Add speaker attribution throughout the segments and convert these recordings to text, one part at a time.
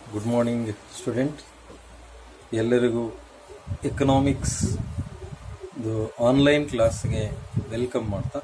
Speaker 1: good morning student ಎಲ್ಲರಿಗೂ economics online ಕ್ಲಾಸ್ಗೆ welcome ಮಾಡ್ತಾ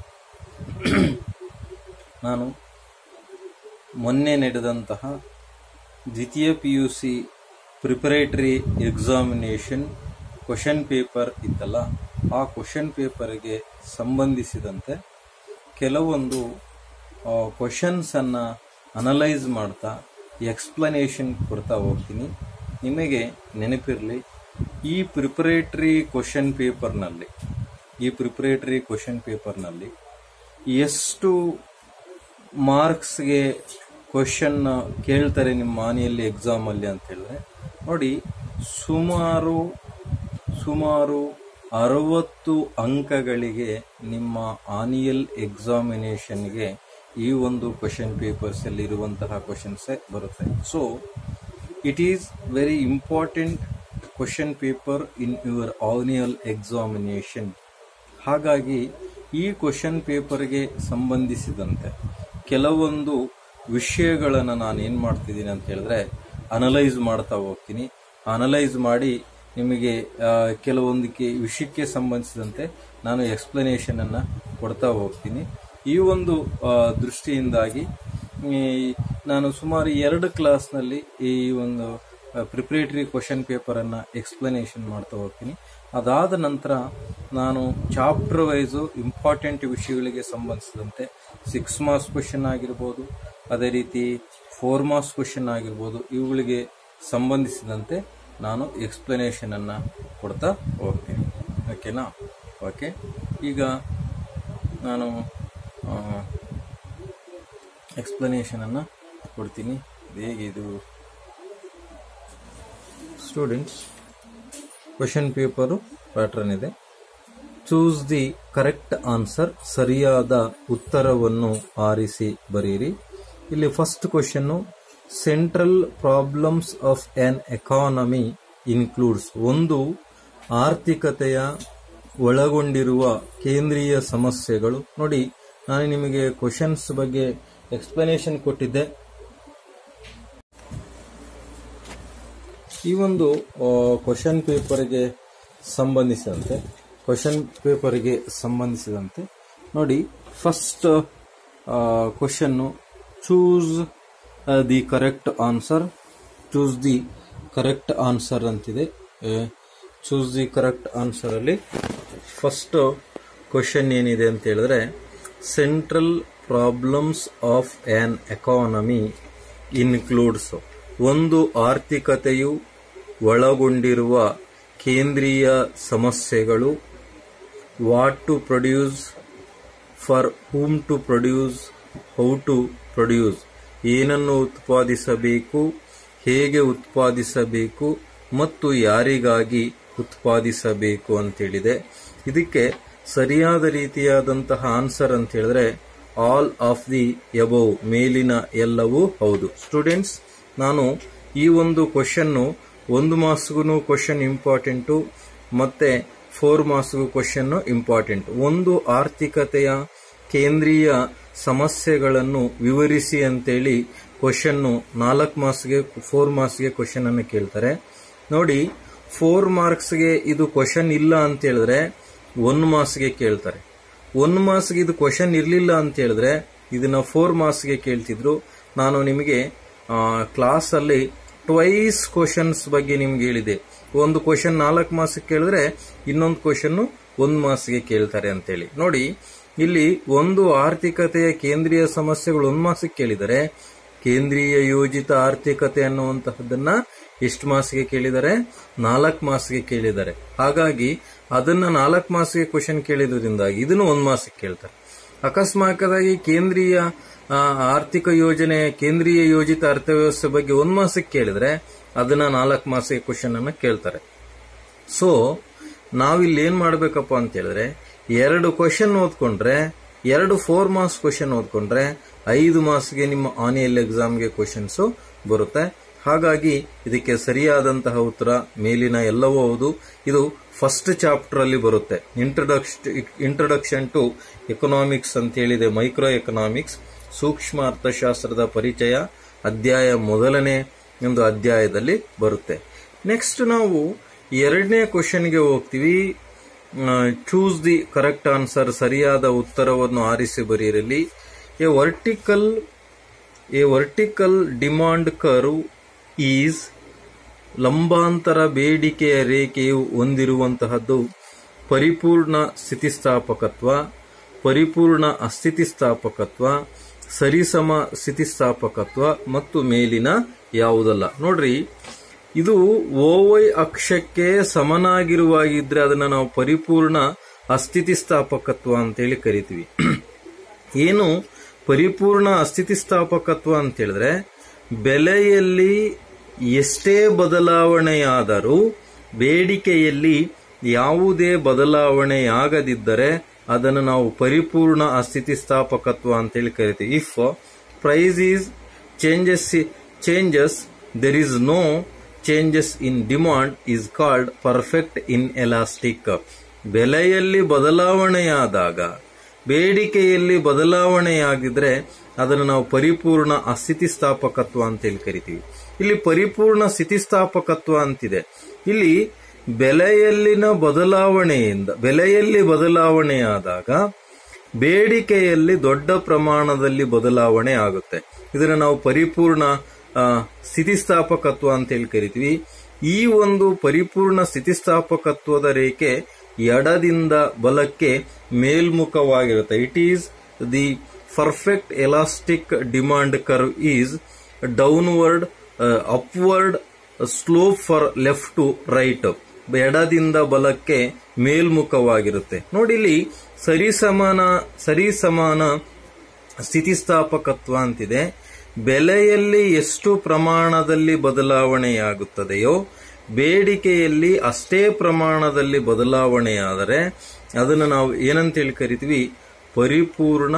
Speaker 1: ನಾನು ಮೊನ್ನೆ ನಡೆದಂತಹ ದ್ವಿತೀಯ P U C preparatory examination question paper ಇತ್ತಲ್ಲ ಆ ಕ್ವಶನ್ ಪೇಪರ್ಗೆ ಸಂಬಂಧಿಸಿದಂತೆ ಕೆಲವೊಂದು ಕ್ವಶನ್ಸನ್ನು ಅನಲೈಸ್ ಮಾಡ್ತಾ ಎಕ್ಸ್ಪ್ಲನೇಷನ್ ಕೊಡ್ತಾ ಹೋಗ್ತೀನಿ ನಿಮಗೆ ನೆನಪಿರಲಿ ಈ ಪ್ರಿಪರೇಟರಿ ಕ್ವಶನ್ ಪೇಪರ್ನಲ್ಲಿ ಈ ಪ್ರಿಪರೇಟರಿ ಕ್ವಶನ್ ಪೇಪರ್ನಲ್ಲಿ ಎಷ್ಟು ಮಾರ್ಕ್ಸ್ಗೆ ಕ್ವಶನ್ ಕೇಳ್ತಾರೆ ನಿಮ್ಮ ಮಾನಿಯಲ್ಲಿ ಎಕ್ಸಾಮಲ್ಲಿ ಅಂತ ಹೇಳಿದ್ರೆ ನೋಡಿ ಸುಮಾರು ಸುಮಾರು ಅರವತ್ತು ಅಂಕಗಳಿಗೆ ನಿಮ್ಮ ಆನಿಯಲ್ ಎಕ್ಸಾಮಿನೇಷನ್ಗೆ ಈ ಒಂದು ಕ್ವಶನ್ ಪೇಪರ್ಸ್ ಅಲ್ಲಿ ಇರುವಂತಹ ಕ್ವಶನ್ಸೇ ಬರುತ್ತೆ so it is very important question paper in your annual examination ಹಾಗಾಗಿ ಈ ಕ್ವಶನ್ ಪೇಪರ್ಗೆ ಸಂಬಂಧಿಸಿದಂತೆ ಕೆಲವೊಂದು ವಿಷಯಗಳನ್ನು ನಾನು ಏನು ಮಾಡ್ತಿದ್ದೀನಿ ಅಂತ ಹೇಳಿದ್ರೆ ಅನಲೈಸ್ ಮಾಡ್ತಾ ಹೋಗ್ತೀನಿ ಅನಲೈಸ್ ಮಾಡಿ ನಿಮಗೆ ಆ, ಕೆಲವೊಂದಕ್ಕೆ ವಿಷಯಕ್ಕೆ ಸಂಬಂಧಿಸಿದಂತೆ ನಾನು ಎಕ್ಸ್ಪ್ಲನೇಷನ್ ಅನ್ನ ಕೊಡ್ತಾ ಹೋಗ್ತೀನಿ ಈ ಒಂದು ಆ, ದೃಷ್ಟಿಯಿಂದಾಗಿ ಈ, ನಾನು ಸುಮಾರು ಎರಡು ಕ್ಲಾಸ್ನಲ್ಲಿ ಈ ಒಂದು ಪ್ರಿಪರೇಟರಿ ಕ್ವಶನ್ ಪೇಪರ್ ಅನ್ನ ಎಕ್ಸ್ಪ್ಲನೇಷನ್ ಮಾಡ್ತಾ ಹೋಗ್ತೀನಿ ಅದಾದ ನಂತರ ನಾನು ಚಾಪ್ಟರ್ ವೈಸು ಇಂಪಾರ್ಟೆಂಟ್ ವಿಷಯಗಳಿಗೆ ಸಂಬಂಧಿಸಿದಂತೆ ಸಿಕ್ಸ್ ಮಾರ್ಕ್ಸ್ ಕ್ವಶನ್ ಆಗಿರ್ಬೋದು ಅದೇ ರೀತಿ ಫೋರ್ ಮಾರ್ಕ್ಸ್ ಕ್ವಶನ್ ಆಗಿರ್ಬೋದು ಇವುಗಳಿಗೆ ಸಂಬಂಧಿಸಿದಂತೆ ನಾನು ಎಕ್ಸ್ಪ್ಲನೇಷನ್ ಅನ್ನ ಕೊಡ್ತಾ ಹೋಗ್ತೀನಿ ಓಕೆನಾ ಓಕೆ ಈಗ ನಾನು ಎಕ್ಸ್ಪ್ಲನೇಷನ್ ಅನ್ನ ಕೊಡ್ತೀನಿ ಹೇಗೆ ಇದು ಸ್ಟೂಡೆಂಟ್ಸ್ ಕ್ವಶನ್ ಪೇಪರು ಪ್ಯಾಟ್ರನ್ ಇದೆ ಚೂಸ್ ದಿ ಕರೆಕ್ಟ್ ಆನ್ಸರ್ ಸರಿಯಾದ ಉತ್ತರವನ್ನು ಆರಿಸಿ ಬರೀರಿ ಇಲ್ಲಿ first question central problems of an economy includes ಒಂದು ಆರ್ಥಿಕತೆಯ ಒಳಗೊಂಡಿರುವ ಕೇಂದ್ರೀಯ ಸಮಸ್ಯೆಗಳು ನೋಡಿ ನಾನು ನಿಮಗೆ ಕ್ವಶನ್ಸ್ ಬಗ್ಗೆ ಎಕ್ಸ್ಪ್ಲನೇಷನ್ ಕೊಟ್ಟಿದ್ದೆ ಈ ಒಂದು ಕ್ವಶನ್ ಪೇಪರ್ಗೆ ಸಂಬಂಧಿಸಿದಂತೆ ಕ್ವಶನ್ ಪೇಪರ್ಗೆ ಸಂಬಂಧಿಸಿದಂತೆ ನೋಡಿ ಫಸ್ಟ್ ಕ್ವಶನ್ನು choose the correct answer choose the correct answer ಅಂತಿದೆ ಚೂಸ್ ದಿ ಕರೆಕ್ಟ್ ಆನ್ಸರ್ ಅಲ್ಲಿ ಫಸ್ಟ್ ಕ್ವಶನ್ ಏನಿದೆ ಅಂತ ಹೇಳಿದ್ರೆ central problems of an economy includes ಒಂದು ಆರ್ಥಿಕತೆಯು ಒಳಗೊಂಡಿರುವ ಕೇಂದ್ರೀಯ ಸಮಸ್ಯೆಗಳು what to produce for whom to produce how to produce ಏನನ್ನು ಉತ್ಪಾದಿಸಬೇಕು ಹೇಗೆ ಉತ್ಪಾದಿಸಬೇಕು ಮತ್ತು ಯಾರಿಗಾಗಿ ಉತ್ಪಾದಿಸಬೇಕು ಅಂತೇಳಿದೆ ಇದಕ್ಕೆ ಸರಿಯಾದ ರೀತಿಯಾದಂತಹ ಆನ್ಸರ್ ಅಂತ ಹೇಳಿದ್ರೆ ಆಲ್ ಆಫ್ ದಿ ಎಬವ್ ಮೇಲಿನ ಎಲ್ಲವೂ ಹೌದು ಸ್ಟೂಡೆಂಟ್ಸ್ ನಾನು ಈ ಒಂದು ಕ್ವಶನ್ನು ಒಂದು ಮಾರ್ಕ್ಸ್ಗೂ ಕ್ವಶನ್ ಇಂಪಾರ್ಟೆಂಟು ಮತ್ತೆ ಫೋರ್ ಮಾರ್ಕ್ಸ್ಗೂ ಕ್ವಶನ್ ಇಂಪಾರ್ಟೆಂಟ್ ಒಂದು ಆರ್ಥಿಕತೆಯ ಕೇಂದ್ರೀಯ ಸಮಸ್ಯೆಗಳನ್ನು ವಿವರಿಸಿ ಅಂತೇಳಿ ಕ್ವಶನ್ನು ನಾಲ್ಕು ಮಾರ್ಕ್ಸ್ಗೆ ಫೋರ್ ಮಾರ್ಕ್ಸ್ಗೆ ಕ್ವಶನ್ ಅನ್ನು ಕೇಳ್ತಾರೆ ನೋಡಿ ಫೋರ್ ಮಾರ್ಕ್ಸ್ಗೆ ಇದು ಕ್ವಶನ್ ಇಲ್ಲ ಅಂತ ಹೇಳಿದ್ರೆ ಒನ್ ಮಾರ್ಕ್ಸ್ಗೆ ಕೇಳ್ತಾರೆ ಒನ್ ಮಾರ್ಕ್ಸ್ಗೆ ಇದು ಕ್ವಶನ್ ಇರಲಿಲ್ಲ ಅಂತ ಹೇಳಿದ್ರೆ ಇದನ್ನ ಫೋರ್ ಮಾರ್ಕ್ಸ್ಗೆ ಕೇಳ್ತಿದ್ರು ನಾನು ನಿಮಗೆ ಕ್ಲಾಸ್ ಅಲ್ಲಿ ಟ್ವೈಸ್ ಕ್ವಶನ್ಸ್ ಬಗ್ಗೆ ನಿಮ್ಗೆ ಹೇಳಿದೆ ಒಂದು ಕ್ವಶನ್ ನಾಲ್ಕು ಮಾರ್ಕ್ಸ್ ಕೇಳಿದ್ರೆ ಇನ್ನೊಂದು ಕ್ವಶನ್ ಒಂದು ಮಾರ್ಕ್ಸ್ಗೆ ಕೇಳ್ತಾರೆ ಅಂತೇಳಿ ನೋಡಿ ಇಲ್ಲಿ ಒಂದು ಆರ್ಥಿಕತೆಯ ಕೇಂದ್ರೀಯ ಸಮಸ್ಯೆಗಳು ಒಂದು ಮಾರ್ಕ್ಸ್ಗೆ ಕೇಳಿದರೆ ಕೇಂದ್ರೀಯ ಯೋಜಿತ ಆರ್ಥಿಕತೆ ಅನ್ನುವಂತಹದ್ದನ್ನ ಎಷ್ಟು ಮಾರ್ಕ್ಸ್ಗೆ ಕೇಳಿದ್ದಾರೆ ನಾಲ್ಕು ಮಾರ್ಕ್ಸ್ಗೆ ಕೇಳಿದ್ದಾರೆ ಹಾಗಾಗಿ ಅದನ್ನ ನಾಲ್ಕು ಮಾರ್ಕ್ಸ್ಗೆ ಕ್ವಶನ್ ಕೇಳಿದ್ರಿಂದಾಗಿ ಇದನ್ನು ಒಂದು ಮಾರ್ಕ್ಸ್ಗೆ ಕೇಳ್ತಾರೆ ಅಕಸ್ಮಾತಾಗಿ ಕೇಂದ್ರೀಯ ಆ, ಆರ್ಥಿಕ ಯೋಜನೆ ಕೇಂದ್ರೀಯ ಯೋಜಿತ ಅರ್ಥವ್ಯವಸ್ಥೆ ಬಗ್ಗೆ ಒಂದು ಮಾಸಕ್ಕೆ ಕೇಳಿದ್ರೆ ಅದನ್ನ ನಾಲ್ಕು ಮಾಸಕ್ಕೆ ಕ್ವಶನ್ ಅನ್ನ ಕೇಳ್ತಾರೆ ಸೊ ನಾವಿಲ್ಲಿ ಏನ್ ಮಾಡ್ಬೇಕಪ್ಪ ಅಂತ ಹೇಳಿದ್ರೆ ಎರಡು ಕ್ವಶನ್ ಓದ್ಕೊಂಡ್ರೆ ಎರಡು ಫೋರ್ ಮಾರ್ಕ್ಸ್ ಕ್ವಶನ್ ಓದ್ಕೊಂಡ್ರೆ ಐದು ಮಾರ್ಕ್ಸ್ಗೆ ನಿಮ್ಮ ಆನಿಯಲ್ ಎಕ್ಸಾಮ್ಗೆ ಕ್ವಶನ್ಸ್ ಬರುತ್ತೆ ಹಾಗಾಗಿ ಇದಕ್ಕೆ ಸರಿಯಾದಂತಹ ಉತ್ತರ ಮೇಲಿನ ಎಲ್ಲವೂ ಹೌದು ಇದು ಫಸ್ಟ್ ಚಾಪ್ಟರ್ ಅಲ್ಲಿ ಬರುತ್ತೆ ಇಂಟ್ರೊಡಕ್ಷನ್ ಇಂಟ್ರೊಡಕ್ಷನ್ ಟು ಎಕನಾಮಿಕ್ಸ್ ಅಂತ ಹೇಳಿದೆ ಮೈಕ್ರೋ ಎಕನಾಮಿಕ್ಸ್ ಸೂಕ್ಷ್ಮ ಅರ್ಥಶಾಸ್ತ್ರದ ಪರಿಚಯ ಅಧ್ಯಾಯ ಮೊದಲನೇ ಒಂದು ಅಧ್ಯಾಯದಲ್ಲಿ ಬರುತ್ತೆ ನೆಕ್ಸ್ಟ್ ನಾವು ಎರಡನೇ ಕ್ವಶನ್ಗೆ ಹೋಗ್ತೀವಿ ಚೂಸ್ ದಿ ಕರೆಕ್ಟ್ ಆನ್ಸರ್ ಸರಿಯಾದ ಉತ್ತರವನ್ನು ಆರಿಸಿ ಬರೆಯಿರಲಿ a vertical a vertical demand curve is ಲಂಬಾಂತರ ಬೇಡಿಕೆಯ ರೇಖೆಯು ಹೊಂದಿರುವಂತಹದ್ದು ಪರಿಪೂರ್ಣ ಸ್ಥಿತಿಸ್ಥಾಪಕತ್ವ ಪರಿಪೂರ್ಣ ಅಸ್ಥಿತಿಸ್ಥಾಪಕತ್ವ ಸರಿಸಮ ಸ್ಥಿತಿಸ್ಥಾಪಕತ್ವ ಮತ್ತು ಮೇಲಿನ ಯಾವುದಲ್ಲ ನೋಡ್ರಿ ಇದು ಓವೈ ಅಕ್ಷಕ್ಕೆ ಸಮನಾಗಿರುವಾಗಿದ್ರೆ ಅದನ್ನ ನಾವು ಪರಿಪೂರ್ಣ ಅಸ್ಥಿತಿಸ್ಥಾಪಕತ್ವ ಅಂತೇಳಿ ಕರಿತೀವಿ ಏನು ಪರಿಪೂರ್ಣ ಅಸ್ಥಿತಿಸ್ಥಾಪಕತ್ವ ಅಂತ ಹೇಳಿದ್ರೆ ಬೆಲೆಯಲ್ಲಿ ಎಷ್ಟೇ ಬದಲಾವಣೆಯಾದರೂ ಬೇಡಿಕೆಯಲ್ಲಿ ಯಾವುದೇ ಬದಲಾವಣೆಯಾಗದಿದ್ದರೆ ಅದನ್ನು ನಾವು ಪರಿಪೂರ್ಣ ಅಸ್ಥಿತಿಸ್ಥಾಪಕತ್ವ ಅಂತೇಳಿ ಕರಿತೀವಿ if price is changes changes there is no changes in demand is called perfect inelastic ಬೆಲೆಯಲ್ಲಿ ಬದಲಾವಣೆಯಾದಾಗ ಬೇಡಿಕೆಯಲ್ಲಿ ಬದಲಾವಣೆಯಾಗಿದ್ರೆ ಅದನ್ನು ನಾವು ಪರಿಪೂರ್ಣ ಅಸ್ಥಿತಿಸ್ಥಾಪಕತ್ವ ಅಂತೇಳಿ ಕರಿತೀವಿ ಇಲ್ಲಿ ಪರಿಪೂರ್ಣ ಸ್ಥಿತಿಸ್ಥಾಪಕತ್ವ ಅಂತಿದೆ ಇಲ್ಲಿ ಬೆಲೆಯಲ್ಲಿನ ಬದಲಾವಣೆಯಿಂದ ಬೆಲೆಯಲ್ಲಿ ಬದಲಾವಣೆಯಾದಾಗ ಬೇಡಿಕೆಯಲ್ಲಿ ದೊಡ್ಡ ಪ್ರಮಾಣದಲ್ಲಿ ಬದಲಾವಣೆ ಆಗುತ್ತೆ ಇದನ್ನು ನಾವು ಪರಿಪೂರ್ಣ ಆ, ಸ್ಥಿತಿಸ್ಥಾಪಕತ್ವ ಅಂತೇಳಿ ಕರಿತೀವಿ ಈ ಒಂದು ಪರಿಪೂರ್ಣ ಸ್ಥಿತಿಸ್ಥಾಪಕತ್ವದ ರೇಖೆ ಎಡದಿಂದ ಬಲಕ್ಕೆ ಮೇಲ್ಮುಖವಾಗಿರುತ್ತೆ it is the perfect elastic demand curve is downward upward slope for left to right ಎಡದಿಂದ ಬಲಕ್ಕೆ ಮೇಲ್ಮುಖವಾಗಿರುತ್ತೆ ನೋಡಿ ಇಲ್ಲಿ ಸರಿಸಮಾನ ಸರಿಸಮಾನ ಸ್ಥಿತಿಸ್ಥಾಪಕತ್ವ ಅಂತಿದೆ ಬೆಲೆಯಲ್ಲಿ ಎಷ್ಟು ಪ್ರಮಾಣದಲ್ಲಿ ಬದಲಾವಣೆಯಾಗುತ್ತದೆಯೋ ಬೇಡಿಕೆಯಲ್ಲಿ ಅಷ್ಟೇ ಪ್ರಮಾಣದಲ್ಲಿ ಬದಲಾವಣೆಯಾದರೆ ಅದನ್ನು ನಾವು ಏನಂತೇಳಿ ಕರಿತೀವಿ ಪರಿಪೂರ್ಣ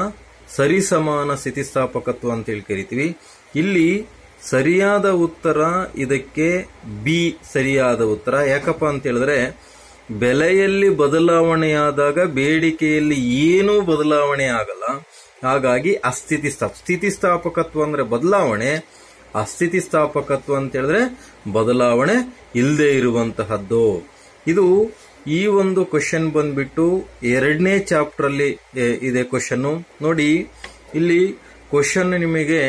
Speaker 1: ಸರಿಸಮಾನ ಸ್ಥಿತಿಸ್ಥಾಪಕತ್ವ ಅಂತೇಳಿ ಕರಿತೀವಿ ಇಲ್ಲಿ ಸರಿಯಾದ ಉತ್ತರ ಇದಕ್ಕೆ ಬಿ ಸರಿಯಾದ ಉತ್ತರ ಯಾಕಪ್ಪ ಅಂತ ಹೇಳಿದ್ರೆ ಬೆಲೆಯಲ್ಲಿ ಬದಲಾವಣೆಯಾದಾಗ ಬೇಡಿಕೆಯಲ್ಲಿ ಏನೂ ಬದಲಾವಣೆ ಆಗಲ್ಲ ಹಾಗಾಗಿ ಅಸ್ಥಿತಿಸ್ಥಾಪ ಸ್ಥಿತಿಸ್ಥಾಪಕತ್ವ ಅಂದ್ರೆ ಬದಲಾವಣೆ ಅಸ್ಥಿತಿಸ್ಥಾಪಕತ್ವ ಅಂತ ಹೇಳಿದ್ರೆ ಬದಲಾವಣೆ ಇಲ್ಲದೆ ಇರುವಂತಹದ್ದು ಇದು ಈ ಒಂದು ಕ್ವಶನ್ ಬಂದ್ಬಿಟ್ಟು ಎರಡನೇ ಚಾಪ್ಟರ್ ಅಲ್ಲಿ ಎ, ಇದೆ ಕ್ವಶನ್ ನೋಡಿ ಇಲ್ಲಿ ಕ್ವಶನ್ ನಿಮಗೆ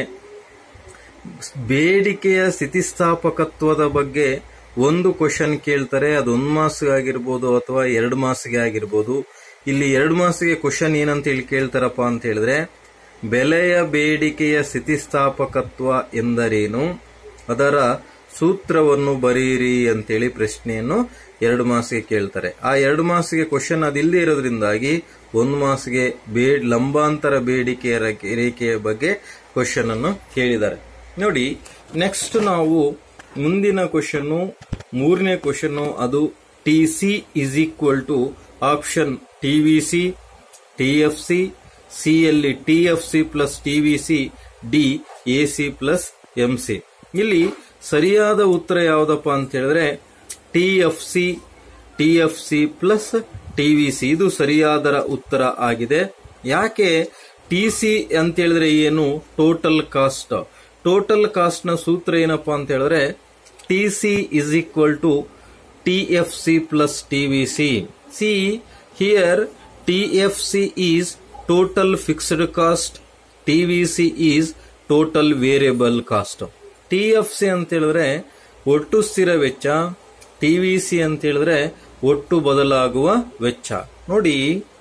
Speaker 1: ಬೇಡಿಕೆಯ ಸ್ಥಿತಿಸ್ಥಾಪಕತ್ವದ ಬಗ್ಗೆ ಒಂದು ಕ್ವಶನ್ ಕೇಳ್ತಾರೆ ಅದು ಒಂದು ಮಾರ್ಕ್ಸ್ಗೆ ಆಗಿರ್ಬೋದು ಅಥವಾ ಎರಡು ಮಾರ್ಕ್ಸ್ಗೆ ಆಗಿರ್ಬೋದು ಇಲ್ಲಿ ಎರಡು ಮಾರ್ಕ್ಸ್ಗೆ ಕ್ವಶನ್ ಏನಂತ ಹೇಳಿ ಕೇಳ್ತಾರಪ್ಪ ಅಂತ ಹೇಳಿದ್ರೆ ಬೆಲೆಯ ಬೇಡಿಕೆಯ ಸ್ಥಿತಿಸ್ಥಾಪಕತ್ವ ಎಂದರೇನು ಅದರ ಸೂತ್ರವನ್ನು ಬರೆಯಿರಿ ಅಂತೇಳಿ ಪ್ರಶ್ನೆಯನ್ನು ಎರಡು ಮಾರ್ಕ್ಸ್ಗೆ ಕೇಳ್ತಾರೆ ಆ ಎರಡು ಮಾರ್ಕ್ಸ್ಗೆ ಕ್ವಶನ್ ಅದಿಲ್ಲದೆ ಇರೋದ್ರಿಂದಾಗಿ ಒಂದು ಮಾರ್ಕ್ಸ್ಗೆ ಬೇ ಲಂಬಾಂತರ ಬೇಡಿಕೆಯ ರೇಖೆ- ರೇಖೆಯ ಬಗ್ಗೆ ಕ್ವಶನ್ ಅನ್ನು ಕೇಳಿದ್ದಾರೆ ನೋಡಿ ನೆಕ್ಸ್ಟ್ ನಾವು ಮುಂದಿನ ಕ್ವಶನ್ ಮೂರನೇ ಕ್ವಶನ್ ಅದು T C is equal to option T V C T F C C ಯಲ್ಲಿ T F C plus T V C D A C plus M C ಇಲ್ಲಿ ಸರಿಯಾದ ಉತ್ತರ ಯಾವುದಪ್ಪ ಅಂತ ಹೇಳಿದ್ರೆ T F C T F C plus T V C ಇದು ಸರಿಯಾದ ಉತ್ತರ ಆಗಿದೆ ಯಾಕೆ ಟಿ ಸಿ ಅಂತ ಹೇಳಿದ್ರೆ ಏನು ಟೋಟಲ್ ಕಾಸ್ಟ್ ಟೋಟಲ್ ಕಾಸ್ಟ್ ನ ಸೂತ್ರ ಏನಪ್ಪಾ ಅಂತ ಹೇಳಿದ್ರೆ T C is equal to T F C plus T V C C here T F C is total fixed cost T V C is total variable cost T F C ಅಂತ ಹೇಳಿದ್ರೆ ಒಟ್ಟು ಸ್ಥಿರ ವೆಚ್ಚ T V C ಅಂತ ಹೇಳಿದ್ರೆ ಒಟ್ಟು ಬದಲಾಗುವ ವೆಚ್ಚ ನೋಡಿ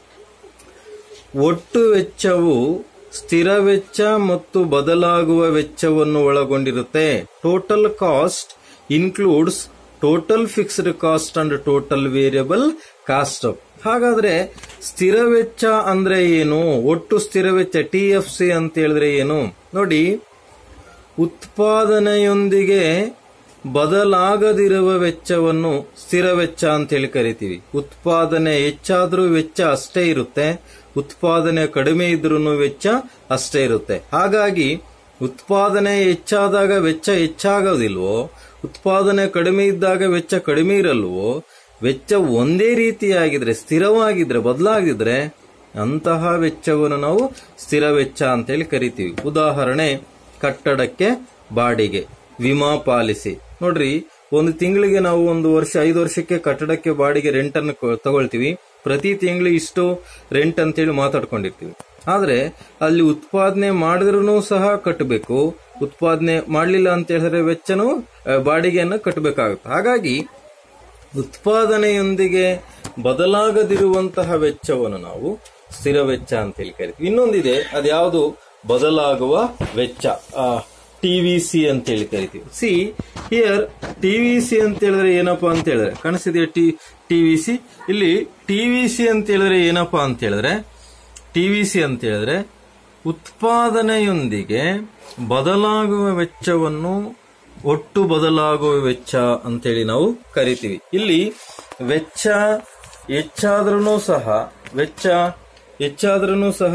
Speaker 1: ಒಟ್ಟು ವೆಚ್ಚವು ಸ್ಥಿರ ವೆಚ್ಚ ಮತ್ತು ಬದಲಾಗುವ ವೆಚ್ಚವನ್ನು ಒಳಗೊಂಡಿರುತ್ತೆ total cost includes total fixed cost and total variable cost ಹಾಗಾದ್ರೆ ಸ್ಥಿರ ವೆಚ್ಚ ಅಂದ್ರೆ ಏನು ಒಟ್ಟು ಸ್ಥಿರ ವೆಚ್ಚ ಟಿ ಎಫ್ ಸಿ ಅಂತ ಹೇಳಿದ್ರೆ ಏನು ನೋಡಿ ಉತ್ಪಾದನೆಯೊಂದಿಗೆ ಬದಲಾಗದಿರುವ ವೆಚ್ಚವನ್ನು ಸ್ಥಿರ ವೆಚ್ಚ ಅಂತ ಹೇಳಿ ಕರಿತೀವಿ ಉತ್ಪಾದನೆ ಹೆಚ್ಚಾದ್ರೂ ವೆಚ್ಚ ಅಷ್ಟೇ ಇರುತ್ತೆ ಉತ್ಪಾದನೆ ಕಡಿಮೆ ಇದ್ರೂ ವೆಚ್ಚ ಅಷ್ಟೇ ಇರುತ್ತೆ ಹಾಗಾಗಿ ಉತ್ಪಾದನೆ ಹೆಚ್ಚಾದಾಗ ವೆಚ್ಚ ಹೆಚ್ಚಾಗೋದಿಲ್ವೋ ಉತ್ಪಾದನೆ ಕಡಿಮೆ ಇದ್ದಾಗ ವೆಚ್ಚ ಕಡಿಮೆ ಇರಲ್ವೋ ವೆಚ್ಚ ಒಂದೇ ರೀತಿಯಾಗಿದ್ರೆ ಸ್ಥಿರವಾಗಿದ್ರೆ ಬದಲಾಗಿದ್ರೆ ಅಂತಹ ವೆಚ್ಚವನ್ನು ನಾವು ಸ್ಥಿರ ವೆಚ್ಚ ಅಂತೇಳಿ ಕರಿತೀವಿ ಉದಾಹರಣೆ ಕಟ್ಟಡಕ್ಕೆ ಬಾಡಿಗೆ ವಿಮಾ ಪಾಲಿಸಿ ನೋಡ್ರಿ ಒಂದು ತಿಂಗಳಿಗೆ ನಾವು ಒಂದು ವರ್ಷ ಐದು ವರ್ಷಕ್ಕೆ ಕಟ್ಟಡಕ್ಕೆ ಬಾಡಿಗೆ ರೆಂಟ್ ಅನ್ನು ಕೊ- ತಗೊಳ್ತೀವಿ ಪ್ರತಿ ತಿಂಗಳು ಇಷ್ಟು ರೆಂಟ್ ಅಂತೇಳಿ ಮಾತಾಡ್ಕೊಂಡಿರ್ತೀವಿ ಆದ್ರೆ ಅಲ್ಲಿ ಉತ್ಪಾದನೆ ಮಾಡಿದ್ರೂ ಸಹ ಕಟ್ಟಬೇಕು ಉತ್ಪಾದನೆ ಮಾಡಲಿಲ್ಲ ಅಂತ ಹೇಳಿದ್ರೆ ವೆಚ್ಚನು ಆ, ಬಾಡಿಗೆಯನ್ನು ಕಟ್ಟಬೇಕಾಗುತ್ತೆ ಹಾಗಾಗಿ ಉತ್ಪಾದನೆಯೊಂದಿಗೆ ಬದಲಾಗದಿರುವಂತಹ ವೆಚ್ಚವನ್ನು ನಾವು ಸ್ಥಿರ ವೆಚ್ಚ ಅಂತ ಹೇಳಿ ಕರಿತೀವಿ ಇನ್ನೊಂದಿದೆ ಅದ್ಯಾವುದು ಬದಲಾಗುವ ವೆಚ್ಚ ಟಿ ವಿ ಸಿ ಅಂತ ಹೇಳಿ ಕರಿತೀವಿ C here T V C ಅಂತ ಹೇಳಿದ್ರೆ ಏನಪ್ಪಾ ಅಂತ ಹೇಳಿದ್ರೆ ಕಾಣಿಸ್ತಿದೆಯಾ ಟಿ ಟಿ ವಿ ಸಿ ಇಲ್ಲಿ ಟಿ ವಿ ಸಿ ಅಂತ ಹೇಳಿದ್ರೆ ಏನಪ್ಪಾ ಅಂತ ಹೇಳಿದ್ರೆ ಟಿ ವಿ ಸಿ ಅಂತ ಹೇಳಿದ್ರೆ ಉತ್ಪಾದನೆಯೊಂದಿಗೆ ಬದಲಾಗುವ ವೆಚ್ಚವನ್ನು ಒಟ್ಟು ಬದಲಾಗುವ ವೆಚ್ಚ ಅಂತೇಳಿ ನಾವು ಕರಿತೀವಿ ಇಲ್ಲಿ ವೆಚ್ಚ ಹೆಚ್ಚಾದ್ರೂ ಸಹ ವೆಚ್ಚ ಹೆಚ್ಚಾದ್ರೂ ಸಹ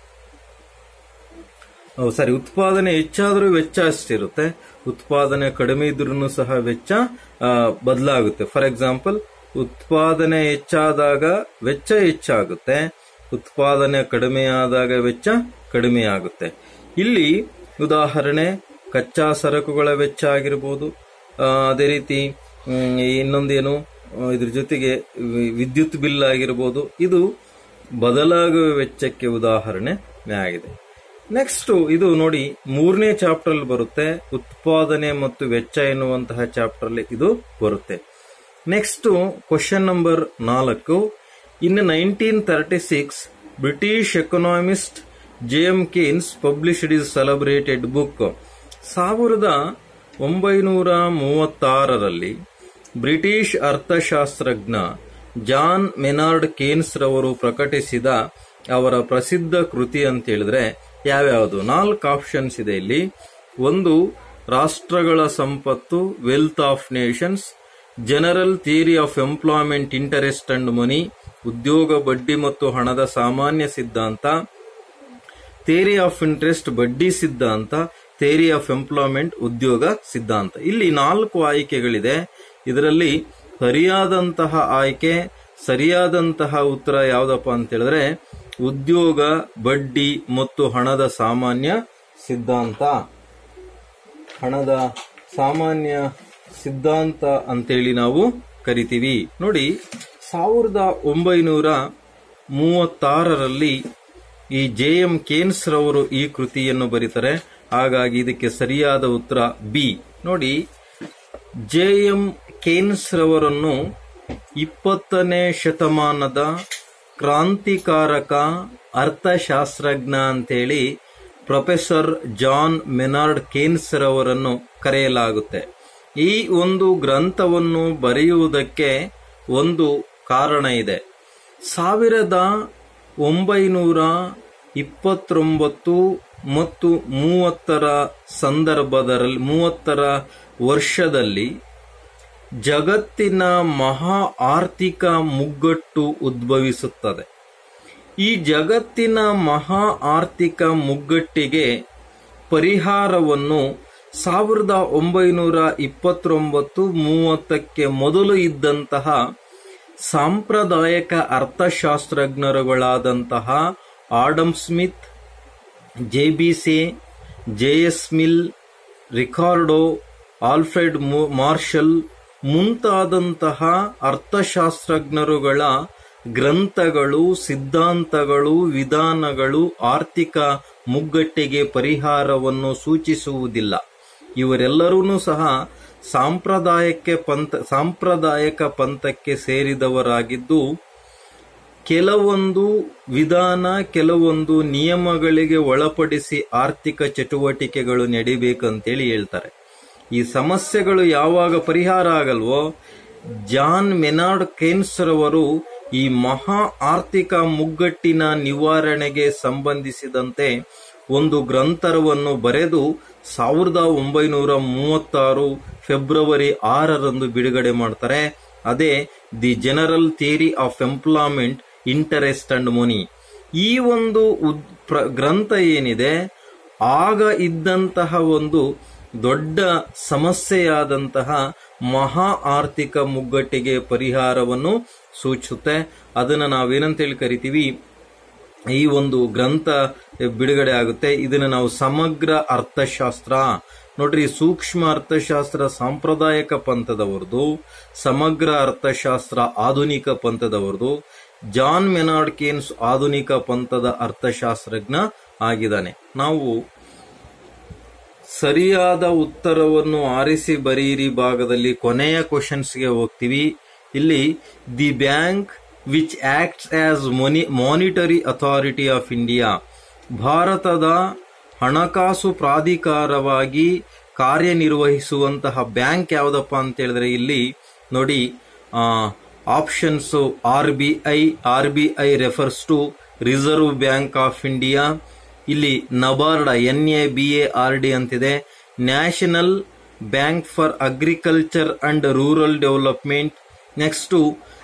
Speaker 1: ಸಾರಿ ಉತ್ಪಾದನೆ ಹೆಚ್ಚಾದ್ರೂ ವೆಚ್ಚ ಅಷ್ಟಿರುತ್ತೆ ಉತ್ಪಾದನೆ ಕಡಿಮೆ ಇದ್ರೂ ಸಹ ವೆಚ್ಚ ಬದಲಾಗುತ್ತೆ ಫಾರ್ ಎಕ್ಸಾಂಪಲ್ ಉತ್ಪಾದನೆ ಹೆಚ್ಚಾದಾಗ ವೆಚ್ಚ ಹೆಚ್ಚಾಗುತ್ತೆ ಉತ್ಪಾದನೆ ಕಡಿಮೆ ಆದಾಗ ವೆಚ್ಚ ಕಡಿಮೆ ಆಗುತ್ತೆ ಇಲ್ಲಿ ಉದಾಹರಣೆ ಕಚ್ಚಾ ಸರಕುಗಳ ವೆಚ್ಚ ಆಗಿರ್ಬೋದು ಆ, ಅದೇ ರೀತಿ ಮ್, ಇನ್ನೊಂದೇನು ಆ, ಇದ್ರ ಜೊತೆಗೆ ವಿ- ವಿದ್ಯುತ್ ಬಿಲ್ ಆಗಿರ್ಬೋದು ಇದು ಬದಲಾಗುವ ವೆಚ್ಚಕ್ಕೆ ಉದಾಹರಣೆ ಆಗಿದೆ ನೆಕ್ಸ್ಟ್ ಇದು ನೋಡಿ ಮೂರನೇ ಚಾಪ್ಟರ್ ಅಲ್ಲಿ ಬರುತ್ತೆ ಉತ್ಪಾದನೆ ಮತ್ತು ವೆಚ್ಚ ಎನ್ನುವಂತಹ ಚಾಪ್ಟರ್ ಅಲ್ಲಿ ಇದು ಬರುತ್ತೆ ನೆಕ್ಸ್ಟ್ ಕ್ವಶನ್ ನಂಬರ್ ನಾಲ್ಕು in nineteen thirty six British economist J M Keynes published is celebrated book ಸಾವಿರದ ಒಂಬೈನೂರ ಮೂವತ್ತಾರರಲ್ಲಿ ಬ್ರಿಟಿಷ್ ಅರ್ಥಶಾಸ್ತ್ರಜ್ಞ ಜಾನ್ ಮೆನಾರ್ಡ್ ಕೇನ್ಸ್ ರವರು ಪ್ರಕಟಿಸಿದ ಅವರ ಪ್ರಸಿದ್ಧ ಕೃತಿ ಅಂತ ಹೇಳಿದ್ರೆ ಯಾವ್ಯಾವುದು ನಾಲ್ಕು ಆಪ್ಷನ್ಸ್ ಇದೆ ಇಲ್ಲಿ ಒಂದು ರಾಷ್ಟ್ರಗಳ ಸಂಪತ್ತು wealth of nations general theory of employment interest and money ಉದ್ಯೋಗ ಬಡ್ಡಿ ಮತ್ತು ಹಣದ ಸಾಮಾನ್ಯ ಸಿದ್ಧಾಂತ ಥೇರಿ ಆಫ್ ಇಂಟ್ರೆಸ್ಟ್ ಬಡ್ಡಿ ಸಿದ್ಧಾಂತ ಥೇರಿ ಆಫ್ ಎಂಪ್ಲಾಯ್ಮೆಂಟ್ ಉದ್ಯೋಗ ಸಿದ್ಧಾಂತ ಇಲ್ಲಿ ನಾಲ್ಕು ಆಯ್ಕೆಗಳಿದೆ ಇದರಲ್ಲಿ ಸರಿಯಾದಂತಹ ಆಯ್ಕೆ ಸರಿಯಾದಂತಹ ಉತ್ತರ ಯಾವ್ದಪ್ಪ ಅಂತ ಹೇಳಿದ್ರೆ ಉದ್ಯೋಗ ಬಡ್ಡಿ ಮತ್ತು ಹಣದ ಸಾಮಾನ್ಯ ಸಿದ್ಧಾಂತ ಹಣದ ಸಾಮಾನ್ಯ ಸಿದ್ಧಾಂತ ಅಂತೇಳಿ ನಾವು ಕರಿತೀವಿ ನೋಡಿ ಸಾವಿರದ ಒಂಬೈನೂರ ಮೂವತ್ತಾರರಲ್ಲಿ ಈ ಜೆ ಎಂ ಕೇನ್ಸ್ ರವರು ಈ ಕೃತಿಯನ್ನು ಬರೀತಾರೆ ಹಾಗಾಗಿ ಇದಕ್ಕೆ ಸರಿಯಾದ ಉತ್ತರ ಬಿ ನೋಡಿ ಜೆ ಎಂ ಕೇನ್ಸ್ ರವರನ್ನು ಇಪ್ಪತ್ತನೇ ಶತಮಾನದ ಕ್ರಾಂತಿಕಾರಕ ಅರ್ಥಶಾಸ್ತ್ರಜ್ಞ ಅಂತೇಳಿ ಪ್ರೊಫೆಸರ್ ಜಾನ್ ಮೆನಾರ್ಡ್ ಕೇನ್ಸ್ ರವರನ್ನು ಕರೆಯಲಾಗುತ್ತೆ ಈ ಒಂದು ಗ್ರಂಥವನ್ನು ಬರೆಯುವುದಕ್ಕೆ ಒಂದು ಕಾರಣ ಇದೆ ಸಾವಿರದ ಒಂಬೈನೂರ ಇಪ್ಪತ್ತೊಂಬತ್ತು ಮತ್ತು ಮೂವತ್ತರ ಸಂದರ್ಭದಲ್ಲಿ ಮೂವತ್ತರ ವರ್ಷದಲ್ಲಿ ಜಗತ್ತಿನ ಮಹಾ ಆರ್ಥಿಕ ಮುಗ್ಗಟ್ಟು ಉದ್ಭವಿಸುತ್ತದೆ ಈ ಜಗತ್ತಿನ ಮಹಾ ಆರ್ಥಿಕ ಮುಗ್ಗಟ್ಟಿಗೆ ಪರಿಹಾರವನ್ನು ಸಾವಿರದ ಒಂಬೈನೂರ ಇಪ್ಪತ್ತೊಂಬತ್ತು ಮೂವತ್ತಕ್ಕೆ ಮೊದಲು ಇದ್ದಂತಹ ಸಾಂಪ್ರದಾಯಿಕ ಅರ್ಥಶಾಸ್ತ್ರಜ್ಞರುಗಳಾದಂತಹ Adam Smith J B Say J S Mill Ricardo Alfred ಮು- ಮಾರ್ಷಲ್ ಮುಂತಾದಂತಹ ಅರ್ಥಶಾಸ್ತ್ರಜ್ಞರುಗಳ ಗ್ರಂಥಗಳು ಸಿದ್ಧಾಂತಗಳು ವಿಧಾನಗಳು ಆರ್ಥಿಕ ಮುಗ್ಗಟ್ಟಿಗೆ ಪರಿಹಾರವನ್ನು ಸೂಚಿಸುವುದಿಲ್ಲ ಇವರೆಲ್ಲರೂ ಸಹ ಸಾಂಪ್ರದಾಯಕ್ಕೆ ಪಂಥ ಸಾಂಪ್ರದಾಯಿಕ ಪಂಥಕ್ಕೆ ಸೇರಿದವರಾಗಿದ್ದು ಕೆಲವೊಂದು ವಿಧಾನ ಕೆಲವೊಂದು ನಿಯಮಗಳಿಗೆ ಒಳಪಡಿಸಿ ಆರ್ಥಿಕ ಚಟುವಟಿಕೆಗಳು ನಡಿಬೇಕಂತೇಳಿ ಹೇಳ್ತಾರೆ ಈ ಸಮಸ್ಯೆಗಳು ಯಾವಾಗ ಪರಿಹಾರ ಆಗಲ್ವೋ ಜಾನ್ ಮೆನಾರ್ಡ್ ಕೇನ್ಸ್ ರವರು ಈ ಮಹಾ ಆರ್ಥಿಕ ಮುಗ್ಗಟ್ಟಿನ ನಿವಾರಣೆಗೆ ಸಂಬಂಧಿಸಿದಂತೆ ಒಂದು ಗ್ರಂಥವನ್ನು ಬರೆದು ಸಾವಿರದ ಒಂಬೈನೂರ ಮೂವತ್ತಾರು ಫೆಬ್ರವರಿ ಆರರಂದು ಬಿಡುಗಡೆ ಮಾಡ್ತಾರೆ ಅದೇ the general theory of employment interest and money ಈ ಒಂದು ಉದ್- ಪ್ರ- ಗ್ರಂಥ ಏನಿದೆ ಆಗ ಇದ್ದಂತಹ ಒಂದು ದೊಡ್ಡ ಸಮಸ್ಯೆಯಾದಂತಹ ಮಹಾ ಆರ್ಥಿಕ ಮುಗ್ಗಟ್ಟಿಗೆ ಪರಿಹಾರವನ್ನು ಸೂಚಿಸುತ್ತೆ ಅದನ್ನು ನಾವೇನಂತೇಳಿ ಕರಿತೀವಿ ಈ ಒಂದು ಗ್ರಂಥ ಬಿಡುಗಡೆ ಆಗುತ್ತೆ ಇದನ್ನು ನಾವು ಸಮಗ್ರ ಅರ್ಥಶಾಸ್ತ್ರ ನೋಡ್ರಿ ಸೂಕ್ಷ್ಮ ಅರ್ಥಶಾಸ್ತ್ರ ಸಾಂಪ್ರದಾಯಿಕ ಪಂಥದವರದು ಸಮಗ್ರ ಅರ್ಥಶಾಸ್ತ್ರ ಆಧುನಿಕ ಪಂಥದವರದು ಜಾನ್ ಮೆನಾರ್ಡ್ ಕೇನ್ಸ್ ಆಧುನಿಕ ಪಂಥದ ಅರ್ಥಶಾಸ್ತ್ರಜ್ಞ ಆಗಿದ್ದಾನೆ ನಾವು ಸರಿಯಾದ ಉತ್ತರವನ್ನು ಆರಿಸಿ ಬರೆಯಿರಿ ಭಾಗದಲ್ಲಿ ಕೊನೆಯ ಕ್ವಶನ್ಸ್ಗೆ ಹೋಗ್ತೀವಿ ಇಲ್ಲಿ the bank which acts as ಮೊನಿ ಮಾನಿಟರಿ ಅಥಾರಿಟಿ ಆಫ್ ಇಂಡಿಯಾ ಭಾರತದ ಹಣಕಾಸು ಪ್ರಾಧಿಕಾರವಾಗಿ ಕಾರ್ಯನಿರ್ವಹಿಸುವಂತಹ ಬ್ಯಾಂಕ್ ಯಾವುದಪ್ಪ ಅಂತ ಹೇಳಿದ್ರೆ ಇಲ್ಲಿ ನೋಡಿ options R B I R B I refers to Reserve Bank of India ಇಲ್ಲಿ NABARD N A B A R D ಅಂತಿದೆ National Bank for Agriculture and Rural Development next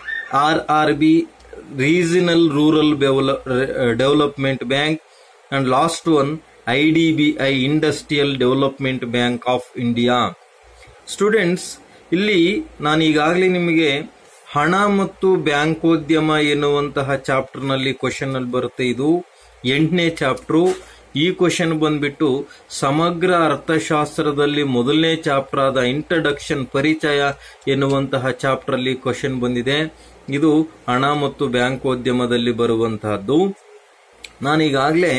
Speaker 1: R R B Regional Rural Development Bank and last one I D B I Industrial Development Bank of India students ಇಲ್ಲಿ ನಾನು ಈಗಾಗಲೇ ನಿಮಗೆ ಹಣ ಮತ್ತು ಬ್ಯಾಂಕೋದ್ಯಮ ಎನ್ನುವಂತಹ ಚಾಪ್ಟರ್ನಲ್ಲಿ question ಅಲ್ಲಿ ಬರುತ್ತೆ ಇದು ಎಂಟನೇ ಚಾಪ್ಟರ್ ಈ ಕ್ವಶನ್ ಬಂದ್ಬಿಟ್ಟು ಸಮಗ್ರ ಅರ್ಥಶಾಸ್ತ್ರದಲ್ಲಿ ಮೊದಲನೇ ಚಾಪ್ಟರ್ ಆದ ಇಂಟ್ರಡಕ್ಷನ್ ಪರಿಚಯ ಎನ್ನುವಂತಹ ಚಾಪ್ಟರ್ ಅಲ್ಲಿ ಕ್ವಶನ್ ಬಂದಿದೆ ಇದು ಹಣ ಮತ್ತು ಬ್ಯಾಂಕೋದ್ಯಮದಲ್ಲಿ ಬರುವಂತಹದ್ದು ನಾನೀಗಾಗಲೇ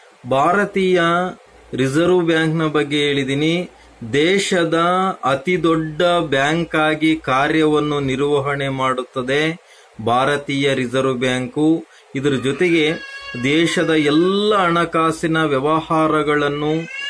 Speaker 1: ಭಾರತೀಯ ರಿಸರ್ವ್ ಬ್ಯಾಂಕ್ನ ಬಗ್ಗೆ ಹೇಳಿದ್ದೀನಿ ದೇಶದ ಅತಿ ದೊಡ್ಡ ಬ್ಯಾಂಕ್ ಆಗಿ ಕಾರ್ಯವನ್ನು ನಿರ್ವಹಣೆ ಮಾಡುತ್ತದೆ ಭಾರತೀಯ ರಿಸರ್ವ್ ಬ್ಯಾಂಕು ಇದರ ಜೊತೆಗೆ ದೇಶದ ಎಲ್ಲ ಹಣಕಾಸಿನ ವ್ಯವಹಾರಗಳನ್ನು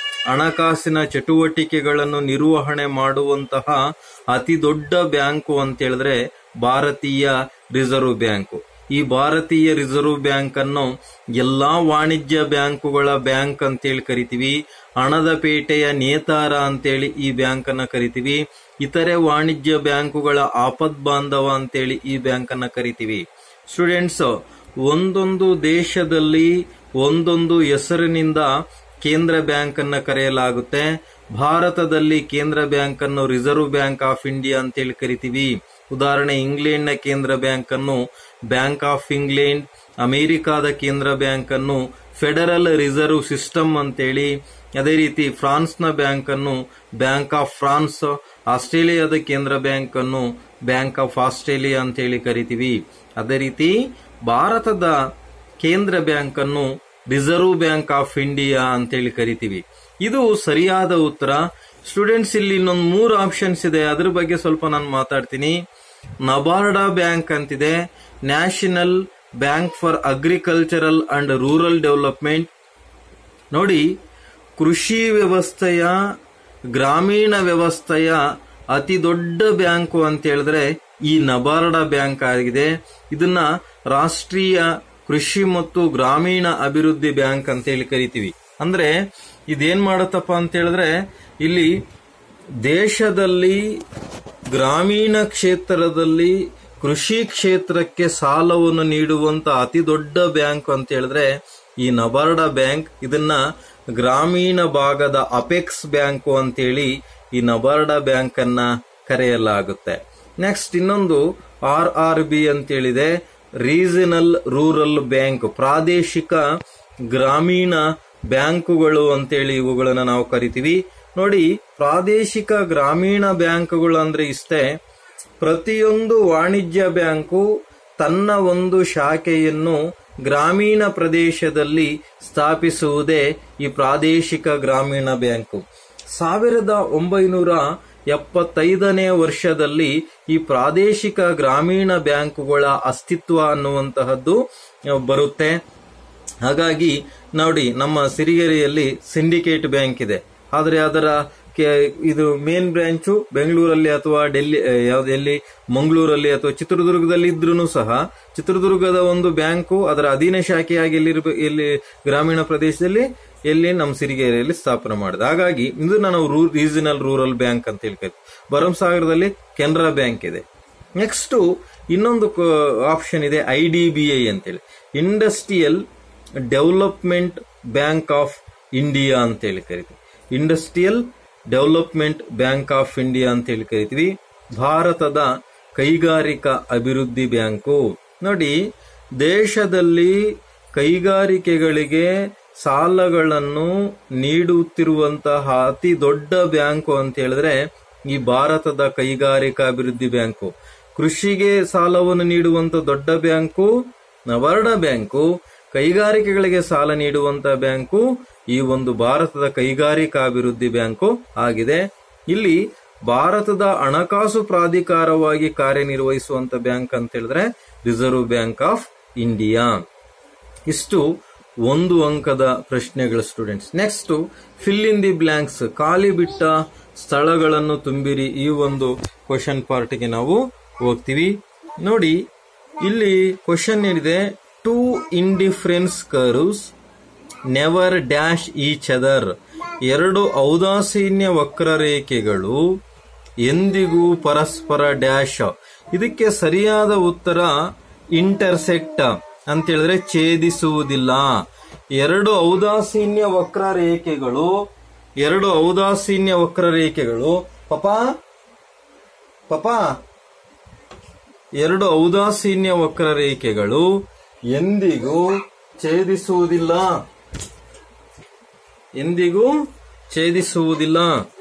Speaker 1: ಹಣಕಾಸಿನ ಚಟುವಟಿಕೆಗಳನ್ನು ನಿರ್ವಹಣೆ ಮಾಡುವಂತಹ ಅತಿ ದೊಡ್ಡ ಬ್ಯಾಂಕು ಅಂತ ಹೇಳಿದ್ರೆ ಭಾರತೀಯ ರಿಸರ್ವ್ ಬ್ಯಾಂಕು ಈ ಭಾರತೀಯ ರಿಸರ್ವ್ ಬ್ಯಾಂಕ್ ಅನ್ನು ಎಲ್ಲಾ ವಾಣಿಜ್ಯ ಬ್ಯಾಂಕುಗಳ ಬ್ಯಾಂಕ್ ಅಂತೇಳಿ ಕರಿತೀವಿ ಹಣದ ಪೇಟೆಯ ನೇತಾರ ಅಂತೇಳಿ ಈ ಬ್ಯಾಂಕ್ ಅನ್ನ ಕರಿತೀವಿ ಇತರೆ ವಾಣಿಜ್ಯ ಬ್ಯಾಂಕುಗಳ ಆಪದ್ ಬಾಂಧವ ಅಂತೇಳಿ ಈ ಬ್ಯಾಂಕ್ ಅನ್ನ ಕರಿತೀವಿ ಸ್ಟೂಡೆಂಟ್ಸ್ ಒಂದೊಂದು ದೇಶದಲ್ಲಿ ಒಂದೊಂದು ಹೆಸರಿನಿಂದ ಕೇಂದ್ರ ಬ್ಯಾಂಕ್ ಅನ್ನ ಕರೆಯಲಾಗುತ್ತೆ ಭಾರತದಲ್ಲಿ ಕೇಂದ್ರ ಬ್ಯಾಂಕ್ ಅನ್ನು ರಿಸರ್ವ್ ಬ್ಯಾಂಕ್ ಆಫ್ ಇಂಡಿಯಾ ಅಂತೇಳಿ ಕರಿತೀವಿ ಉದಾಹರಣೆ ಇಂಗ್ಲೆಂಡ್ನ ಕೇಂದ್ರ ಬ್ಯಾಂಕ್ ಅನ್ನು ಬ್ಯಾಂಕ್ ಆಫ್ ಇಂಗ್ಲೆಂಡ್ ಅಮೆರಿಕಾದ ಕೇಂದ್ರ ಬ್ಯಾಂಕ್ ಅನ್ನು ಫೆಡರಲ್ ರಿಸರ್ವ್ ಸಿಸ್ಟಮ್ ಅಂತೇಳಿ ಅದೇ ರೀತಿ ಫ್ರಾನ್ಸ್ನ ಬ್ಯಾಂಕ್ ಅನ್ನು ಬ್ಯಾಂಕ್ ಆಫ್ ಫ್ರಾನ್ಸ್ ಆಸ್ಟ್ರೇಲಿಯಾದ ಕೇಂದ್ರ ಬ್ಯಾಂಕ್ ಅನ್ನು ಬ್ಯಾಂಕ್ ಆಫ್ ಆಸ್ಟ್ರೇಲಿಯಾ ಅಂತೇಳಿ ಕರಿತೀವಿ ಅದೇ ರೀತಿ ಭಾರತದ ಕೇಂದ್ರ ಬ್ಯಾಂಕ್ ಅನ್ನು ರಿಸರ್ವ್ ಬ್ಯಾಂಕ್ ಆಫ್ ಇಂಡಿಯಾ ಅಂತೇಳಿ ಕರಿತೀವಿ ಇದು ಸರಿಯಾದ ಉತ್ತರ ಸ್ಟೂಡೆಂಟ್ಸ್ ಇಲ್ಲಿ ಇನ್ನೊಂದು ಮೂರು ಆಪ್ಷನ್ಸ್ ಇದೆ ಅದ್ರ ಬಗ್ಗೆ ಸ್ವಲ್ಪ ನಾನು ಮಾತಾಡ್ತೀನಿ ನಬಾರ್ಡಾ ಬ್ಯಾಂಕ್ ಅಂತಿದೆ National Bank for Agricultural and Rural Development ನೋಡಿ ಕೃಷಿ ವ್ಯವಸ್ಥೆಯ ಗ್ರಾಮೀಣ ವ್ಯವಸ್ಥೆಯ ಅತಿ ದೊಡ್ಡ ಬ್ಯಾಂಕು ಅಂತ ಹೇಳಿದ್ರೆ ಈ ನಬಾರ್ಡಾ ಬ್ಯಾಂಕ್ ಆಗಿದೆ ಇದನ್ನ ರಾಷ್ಟ್ರೀಯ ಕೃಷಿ ಮತ್ತು ಗ್ರಾಮೀಣ ಅಭಿವೃದ್ಧಿ ಬ್ಯಾಂಕ್ ಅಂತ ಹೇಳಿ ಕರಿತೀವಿ ಅಂದ್ರೆ ಇದೇನ್ ಮಾಡುತ್ತಪ್ಪ ಅಂತ ಹೇಳಿದ್ರೆ ಇಲ್ಲಿ ದೇಶದಲ್ಲಿ ಗ್ರಾಮೀಣ ಕ್ಷೇತ್ರದಲ್ಲಿ ಕೃಷಿ ಕ್ಷೇತ್ರಕ್ಕೆ ಸಾಲವನ್ನು ನೀಡುವಂತ ಅತಿ ದೊಡ್ಡ ಬ್ಯಾಂಕ್ ಅಂತ ಹೇಳಿದ್ರೆ ಈ ನಬಾರ್ಡಾ ಬ್ಯಾಂಕ್ ಇದನ್ನ ಗ್ರಾಮೀಣ ಭಾಗದ ಅಪೆಕ್ಸ್ ಬ್ಯಾಂಕು ಅಂತೇಳಿ ಈ ನಬಾರ್ಡಾ ಬ್ಯಾಂಕ್ ಅನ್ನ ಕರೆಯಲಾಗುತ್ತೆ ನೆಕ್ಸ್ಟ್ ಇನ್ನೊಂದು ಆರ್ ಆರ್ ಬಿ ಅಂತೇಳಿದೆ ರೀಜನಲ್ ರೂರಲ್ ಬ್ಯಾಂಕ್ ಪ್ರಾದೇಶಿಕ ಗ್ರಾಮೀಣ ಬ್ಯಾಂಕುಗಳು ಅಂತೇಳಿ ಇವುಗಳನ್ನ ನಾವು ಕರಿತೀವಿ ನೋಡಿ ಪ್ರಾದೇಶಿಕ ಗ್ರಾಮೀಣ ಬ್ಯಾಂಕುಗಳು ಅಂದ್ರೆ ಇಷ್ಟೇ ಪ್ರತಿಯೊಂದು ವಾಣಿಜ್ಯ ಬ್ಯಾಂಕು ತನ್ನ ಒಂದು ಶಾಖೆಯನ್ನು ಗ್ರಾಮೀಣ ಪ್ರದೇಶದಲ್ಲಿ ಸ್ಥಾಪಿಸುವುದೇ ಈ ಪ್ರಾದೇಶಿಕ ಗ್ರಾಮೀಣ ಬ್ಯಾಂಕು ಸಾವಿರದ ಒಂಬೈನೂರ ಎಪ್ಪತ್ತೈದನೇ ವರ್ಷದಲ್ಲಿ ಈ ಪ್ರಾದೇಶಿಕ ಗ್ರಾಮೀಣ ಬ್ಯಾಂಕುಗಳ ಅಸ್ತಿತ್ವ ಅನ್ನುವಂತಹದ್ದು ಬರುತ್ತೆ ಹಾಗಾಗಿ ನೋಡಿ ನಮ್ಮ ಸಿರಿಗೆರೆಯಲ್ಲಿ ಸಿಂಡಿಕೇಟ್ ಬ್ಯಾಂಕ್ ಇದೆ ಆದರೆ ಅದರ ಇದು ಮೇನ್ ಬ್ರಾಂಚು ಬೆಂಗಳೂರಲ್ಲಿ ಅಥವಾ ಡೆಲ್ಲಿ ಯಾವ್ದು ಎಲ್ಲಿ ಮಂಗಳೂರಲ್ಲಿ ಅಥವಾ ಚಿತ್ರದುರ್ಗದಲ್ಲಿ ಇದ್ರೂ ಸಹ ಚಿತ್ರದುರ್ಗದ ಒಂದು ಬ್ಯಾಂಕು ಅದರ ಅಧೀನ ಶಾಖೆಯಾಗಿ ಎಲ್ಲಿರ್ಬೇಕು ಎಲ್ಲಿ ಗ್ರಾಮೀಣ ಪ್ರದೇಶದಲ್ಲಿ ಎಲ್ಲಿ ನಮ್ಮ ಸಿರಿಗೆರೆಯಲ್ಲಿ ಸ್ಥಾಪನೆ ಮಾಡಿದೆ ಹಾಗಾಗಿ ಇದು ನಾವು ರೂ ರೀಜನಲ್ ರೂರಲ್ ಬ್ಯಾಂಕ್ ಅಂತ ಹೇಳ್ಕೈತಿ ಭರಮಸಾಗರದಲ್ಲಿ ಕೆನರಾ ಬ್ಯಾಂಕ್ ಇದೆ ನೆಕ್ಸ್ಟ್ ಇನ್ನೊಂದು ಆಪ್ಷನ್ ಇದೆ ಐ ಡಿ ಬಿ ಐ ಅಂತೇಳಿ Industrial Development Bank of India ಅಂತ ಹೇಳಿ ಕರಿತೀವಿ Industrial Development Bank of India ಅಂತ ಹೇಳಿ ಕರಿತೀವಿ ಭಾರತದ ಕೈಗಾರಿಕಾ ಅಭಿವೃದ್ಧಿ ಬ್ಯಾಂಕು ನೋಡಿ ದೇಶದಲ್ಲಿ ಕೈಗಾರಿಕೆಗಳಿಗೆ ಸಾಲಗಳನ್ನು ನೀಡುತ್ತಿರುವಂತಹ ಅತಿ ದೊಡ್ಡ ಬ್ಯಾಂಕು ಅಂತ ಹೇಳಿದ್ರೆ ಈ ಭಾರತದ ಕೈಗಾರಿಕಾಭಿವೃದ್ಧಿ ಬ್ಯಾಂಕು ಕೃಷಿಗೆ ಸಾಲವನ್ನು ನೀಡುವಂತ ದೊಡ್ಡ ಬ್ಯಾಂಕು ನವಾರ್ಣ ಬ್ಯಾಂಕು ಕೈಗಾರಿಕೆಗಳಿಗೆ ಸಾಲ ನೀಡುವಂತ ಬ್ಯಾಂಕು ಈ ಒಂದು ಭಾರತದ ಕೈಗಾರಿಕಾಭಿವೃದ್ಧಿ ಬ್ಯಾಂಕು ಆಗಿದೆ ಇಲ್ಲಿ ಭಾರತದ ಹಣಕಾಸು ಪ್ರಾಧಿಕಾರವಾಗಿ ಕಾರ್ಯನಿರ್ವಹಿಸುವಂತ ಬ್ಯಾಂಕ್ ಅಂತ ಹೇಳಿದ್ರೆ ರಿಸರ್ವ್ ಬ್ಯಾಂಕ್ ಆಫ್ ಇಂಡಿಯಾ ಇಷ್ಟು ಒಂದು ಅಂಕದ ಪ್ರಶ್ನೆಗಳು students next fill in the blanks ಖಾಲಿ ಬಿಟ್ಟ ಸ್ಥಳಗಳನ್ನು ತುಂಬಿರಿ ಈ ಒಂದು ಕ್ವಶನ್ ಪಾರ್ಟ್ಗೆ ನಾವು ಹೋಗ್ತೀವಿ ನೋಡಿ ಇಲ್ಲಿ ಕ್ವಶನ್ ಏನಿದೆ two indifference curves never dash each other ಎರಡು ಔದಾಸೀನ್ಯ ವಕ್ರರೇಖೆಗಳು ಎಂದಿಗೂ ಪರಸ್ಪರ ಡ್ಯಾಶ್ ಇದಕ್ಕೆ ಸರಿಯಾದ ಉತ್ತರ ಇಂಟರ್ಸೆಕ್ಟ್ ಅಂತ ಹೇಳಿದ್ರೆ ಛೇದಿಸುವುದಿಲ್ಲ ಎರಡು ಔದಾಸೀನ್ಯ ವಕ್ರರೇಖೆಗಳು ಎರಡು ಔದಾಸೀನ್ಯ ವಕ್ರರೇಖೆಗಳು ಪಪ ಪಪ ಎರಡು ಔದಾಸೀನ್ಯ ವಕ್ರರೇಖೆಗಳು ಎಂದಿಗೂ ಛೇದಿಸುವುದಿಲ್ಲ ಎಂದಿಗೂ ಛೇದಿಸುವುದಿಲ್ಲ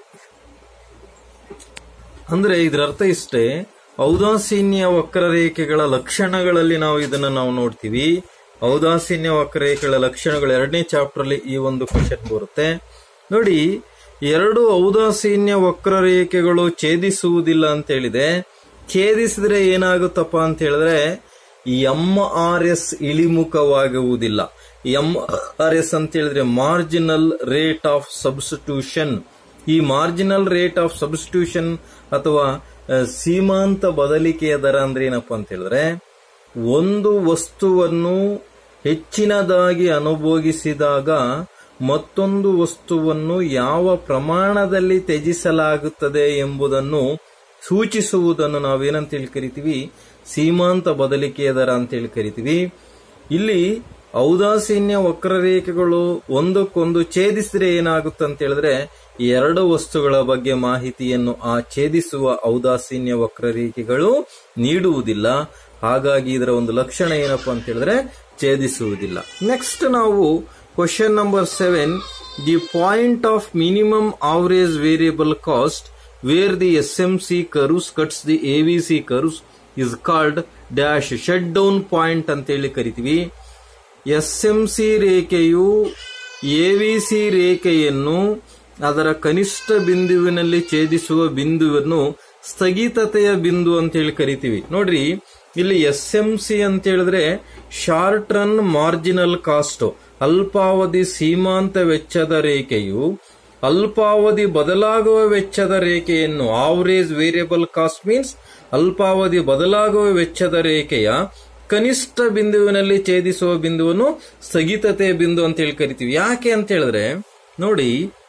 Speaker 1: ಅಂದ್ರೆ ಇದರ ಅರ್ಥ ಇಷ್ಟೇ ಔದಾಸೀನ್ಯ ವಕ್ರರೇಖೆಗಳ ಲಕ್ಷಣಗಳಲ್ಲಿ ನಾವು ಇದನ್ನ ನಾವು ನೋಡ್ತೀವಿ ಔದಾಸೀನ್ಯ ವಕ್ರರೇಖೆಗಳ ಲಕ್ಷಣಗಳು ಎರಡನೇ ಚಾಪ್ಟರ್ ಅಲ್ಲಿ ಈ ಒಂದು ಕ್ವಶನ್ ಬರುತ್ತೆ ನೋಡಿ ಎರಡು ಔದಾಸೀನ್ಯ ವಕ್ರರೇಖೆಗಳು ಛೇದಿಸುವುದಿಲ್ಲ ಅಂತ ಹೇಳಿದೆ ಛೇದಿಸಿದ್ರೆ ಏನಾಗುತ್ತಪ್ಪ ಅಂತ ಹೇಳಿದ್ರೆ ಎಂ ಆರ್ ಎಸ್ ಇಳಿಮುಖವಾಗುವುದಿಲ್ಲ ಎಂ ಆರ್ ಎಸ್ ಅಂತ ಹೇಳಿದ್ರೆ ಮಾರ್ಜಿನಲ್ ರೇಟ್ ಆಫ್ ಸಬ್ಸ್ಟಿಟ್ಯೂಷನ್ ಈ ಮಾರ್ಜಿನಲ್ ರೇಟ್ ಆಫ್ ಸಬ್ಸ್ಟಿಟ್ಯೂಷನ್ ಅಥವಾ ಆ, ಸೀಮಾಂತ ಬದಲಿಕೆಯ ದರ ಅಂದ್ರೆ ಏನಪ್ಪಾ ಅಂತ ಹೇಳಿದ್ರೆ ಒಂದು ವಸ್ತುವನ್ನು ಹೆಚ್ಚಿನದಾಗಿ ಅನುಭೋಗಿಸಿದಾಗ ಮತ್ತೊಂದು ವಸ್ತುವನ್ನು ಯಾವ ಪ್ರಮಾಣದಲ್ಲಿ ತ್ಯಜಿಸಲಾಗುತ್ತದೆ ಎಂಬುದನ್ನು ಸೂಚಿಸುವುದನ್ನು ನಾವೇನಂತ ಹೇಳಿ ಕರಿತೀವಿ ಸೀಮಾಂತ ಬದಲಿಕೆಯ ದರ ಅಂತ ಹೇಳಿ ಕರಿತೀವಿ ಇಲ್ಲಿ ಔದಾಸೀನ್ಯ ವಕ್ರರೇಖೆಗಳು ಒಂದಕ್ಕೊಂದು ಛೇದಿಸಿದ್ರೆ ಏನಾಗುತ್ತೆ ಅಂತ ಹೇಳಿದ್ರೆ ಈ ಎರಡು ವಸ್ತುಗಳ ಬಗ್ಗೆ ಮಾಹಿತಿಯನ್ನು ಆ ಛೇದಿಸುವ ಔದಾಸೀನ್ಯ ವಕ್ರರೇಖೆಗಳು ನೀಡುವುದಿಲ್ಲ ಹಾಗಾಗಿ ಇದರ ಒಂದು ಲಕ್ಷಣ ಏನಪ್ಪಾ ಅಂತ ಹೇಳಿದ್ರೆ ಛೇದಿಸುವುದಿಲ್ಲ ನೆಕ್ಸ್ಟ್ ನಾವು question number seven the point of minimum average variable cost where the S M C curves cuts the A V C curves is called dash shutdown point ಅಂತ ಹೇಳಿ ಕರಿತೀವಿ ಎಸ್ ಎಂ ಸಿ ರೇಖೆಯು A V C ರೇಖೆಯನ್ನು ಅದರ ಕನಿಷ್ಠ ಬಿಂದುವಿನಲ್ಲಿ ಛೇದಿಸುವ ಬಿಂದುವನ್ನು ಸ್ಥಗಿತತೆಯ ಬಿಂದು ಅಂತ ಹೇಳಿ ಕರಿತೀವಿ ನೋಡ್ರಿ ಇಲ್ಲಿ ಎಸ್ ಎಂ ಸಿ ಅಂತ ಹೇಳಿದ್ರೆ ಶಾರ್ಟ್ ರನ್ ಮಾರ್ಜಿನಲ್ ಕಾಸ್ಟ್ ಅಲ್ಪಾವಧಿ ಸೀಮಾಂತ ವೆಚ್ಚದ ರೇಖೆಯು ಅಲ್ಪಾವಧಿ ಬದಲಾಗುವ ವೆಚ್ಚದ ರೇಖೆಯನ್ನು ಆವರೇಜ್ ವೇರಿಯಬಲ್ ಕಾಸ್ಟ್ ಮೀನ್ಸ್ ಅಲ್ಪಾವಧಿ ಬದಲಾಗುವ ವೆಚ್ಚದ ರೇಖೆಯ ಕನಿಷ್ಠ ಬಿಂದುವಿನಲ್ಲಿ ಛೇದಿಸುವ ಬಿಂದುವನ್ನು ಸ್ಥಗಿತತೆಯ ಬಿಂದು ಅಂತ ಹೇಳಿ ಕರಿತೀವಿ ಯಾಕೆ ಅಂತ ಹೇಳಿದ್ರೆ ನೋಡಿ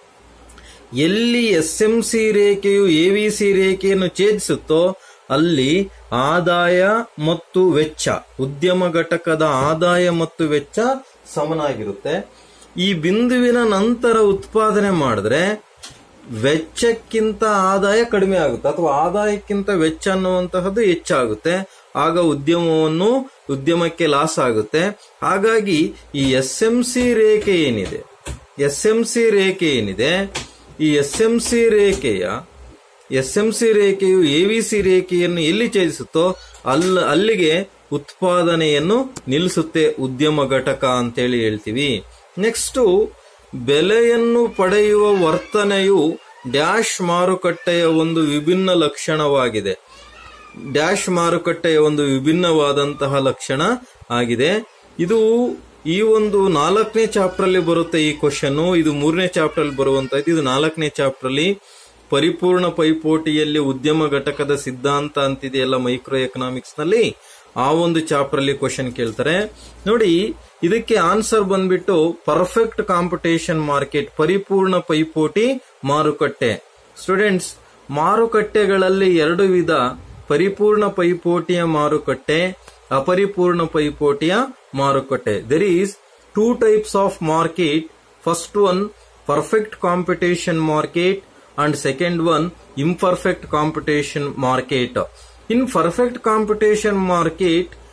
Speaker 1: ಎಲ್ಲಿ ಎಸ್ ಎಂ ಸಿ ರೇಖೆಯು ಎ ವಿ ಸಿ ರೇಖೆಯನ್ನು ಛೇದಿಸುತ್ತೋ ಅಲ್ಲಿ ಆದಾಯ ಮತ್ತು ವೆಚ್ಚ ಉದ್ಯಮ ಘಟಕದ ಆದಾಯ ಮತ್ತು ವೆಚ್ಚ ಸಮನಾಗಿರುತ್ತೆ ಈ ಬಿಂದುವಿನ ನಂತರ ಉತ್ಪಾದನೆ ಮಾಡಿದ್ರೆ ವೆಚ್ಚಕ್ಕಿಂತ ಆದಾಯ ಕಡಿಮೆ ಆಗುತ್ತೆ ಅಥವಾ ಆದಾಯಕ್ಕಿಂತ ವೆಚ್ಚ ಅನ್ನುವಂತಹದ್ದು ಹೆಚ್ಚಾಗುತ್ತೆ ಆಗ ಉದ್ಯಮವನ್ನು ಉದ್ಯಮಕ್ಕೆ ಲಾಸ್ ಆಗುತ್ತೆ ಹಾಗಾಗಿ ಈ ಎಸ್ ಎಂ ಸಿ ರೇಖೆ ಏನಿದೆ ಎಸ್ ಎಂ ಸಿ ರೇಖೆ ಏನಿದೆ ಈ ಎಸ್ ಎಂ ಸಿ ರೇಖೆಯ ಎಸ್ ಎಂ ಸಿ ರೇಖೆಯು ಎ ವಿ ಸಿ ರೇಖೆಯನ್ನು ಎಲ್ಲಿ ಛೇದಿಸುತ್ತೋ ಅಲ್ಲ ಅಲ್ಲಿಗೆ ಉತ್ಪಾದನೆಯನ್ನು ನಿಲ್ಲಿಸುತ್ತೆ ಉದ್ಯಮ ಘಟಕ ಅಂತೇಳಿ ಹೇಳ್ತೀವಿ ನೆಕ್ಸ್ಟ್ ಬೆಲೆಯನ್ನು ಪಡೆಯುವ ವರ್ತನೆಯು ಡ್ಯಾಶ್ ಮಾರುಕಟ್ಟೆಯ ಒಂದು ವಿಭಿನ್ನ ಲಕ್ಷಣವಾಗಿದೆ ಡ್ಯಾಶ್ ಮಾರುಕಟ್ಟೆಯ ಒಂದು ವಿಭಿನ್ನವಾದಂತಹ ಲಕ್ಷಣ ಆಗಿದೆ ಇದು ಈ ಒಂದು ನಾಲ್ಕನೇ ಚಾಪ್ಟರ್ ಅಲ್ಲಿ ಬರುತ್ತೆ ಈ ಕ್ವಶನ್ ಇದು ಮೂರನೇ ಚಾಪ್ಟರ್ ಅಲ್ಲಿ ಬರುವಂತದ್ದು ಇದು ನಾಲ್ಕನೇ ಚಾಪ್ಟರ್ ಅಲ್ಲಿ ಪರಿಪೂರ್ಣ ಪೈಪೋಟಿಯಲ್ಲಿ ಉದ್ಯಮ ಘಟಕದ ಸಿದ್ಧಾಂತ ಅಂತಿದೆಯಲ್ಲ ಮೈಕ್ರೋ ಎಕನಾಮಿಕ್ಸ್ ನಲ್ಲಿ ಆ ಒಂದು ಚಾಪ್ಟರ್ ಅಲ್ಲಿ ಕ್ವಶನ್ ಕೇಳ್ತಾರೆ ನೋಡಿ ಇದಕ್ಕೆ ಆನ್ಸರ್ ಬಂದ್ಬಿಟ್ಟು ಪರ್ಫೆಕ್ಟ್ ಕಾಂಪಿಟೇಷನ್ ಮಾರ್ಕೆಟ್ ಪರಿಪೂರ್ಣ ಪೈಪೋಟಿ ಮಾರುಕಟ್ಟೆ ಸ್ಟೂಡೆಂಟ್ಸ್ ಮಾರುಕಟ್ಟೆಗಳಲ್ಲಿ ಎರಡು ವಿಧ ಪರಿಪೂರ್ಣ ಪೈಪೋಟಿಯ ಮಾರುಕಟ್ಟೆ ಅಪರಿಪೂರ್ಣ ಪೈಪೋಟಿಯ ಮಾರುಕಟ್ಟೆ there is two types of market first one perfect competition market and second one imperfect competition market in perfect competition market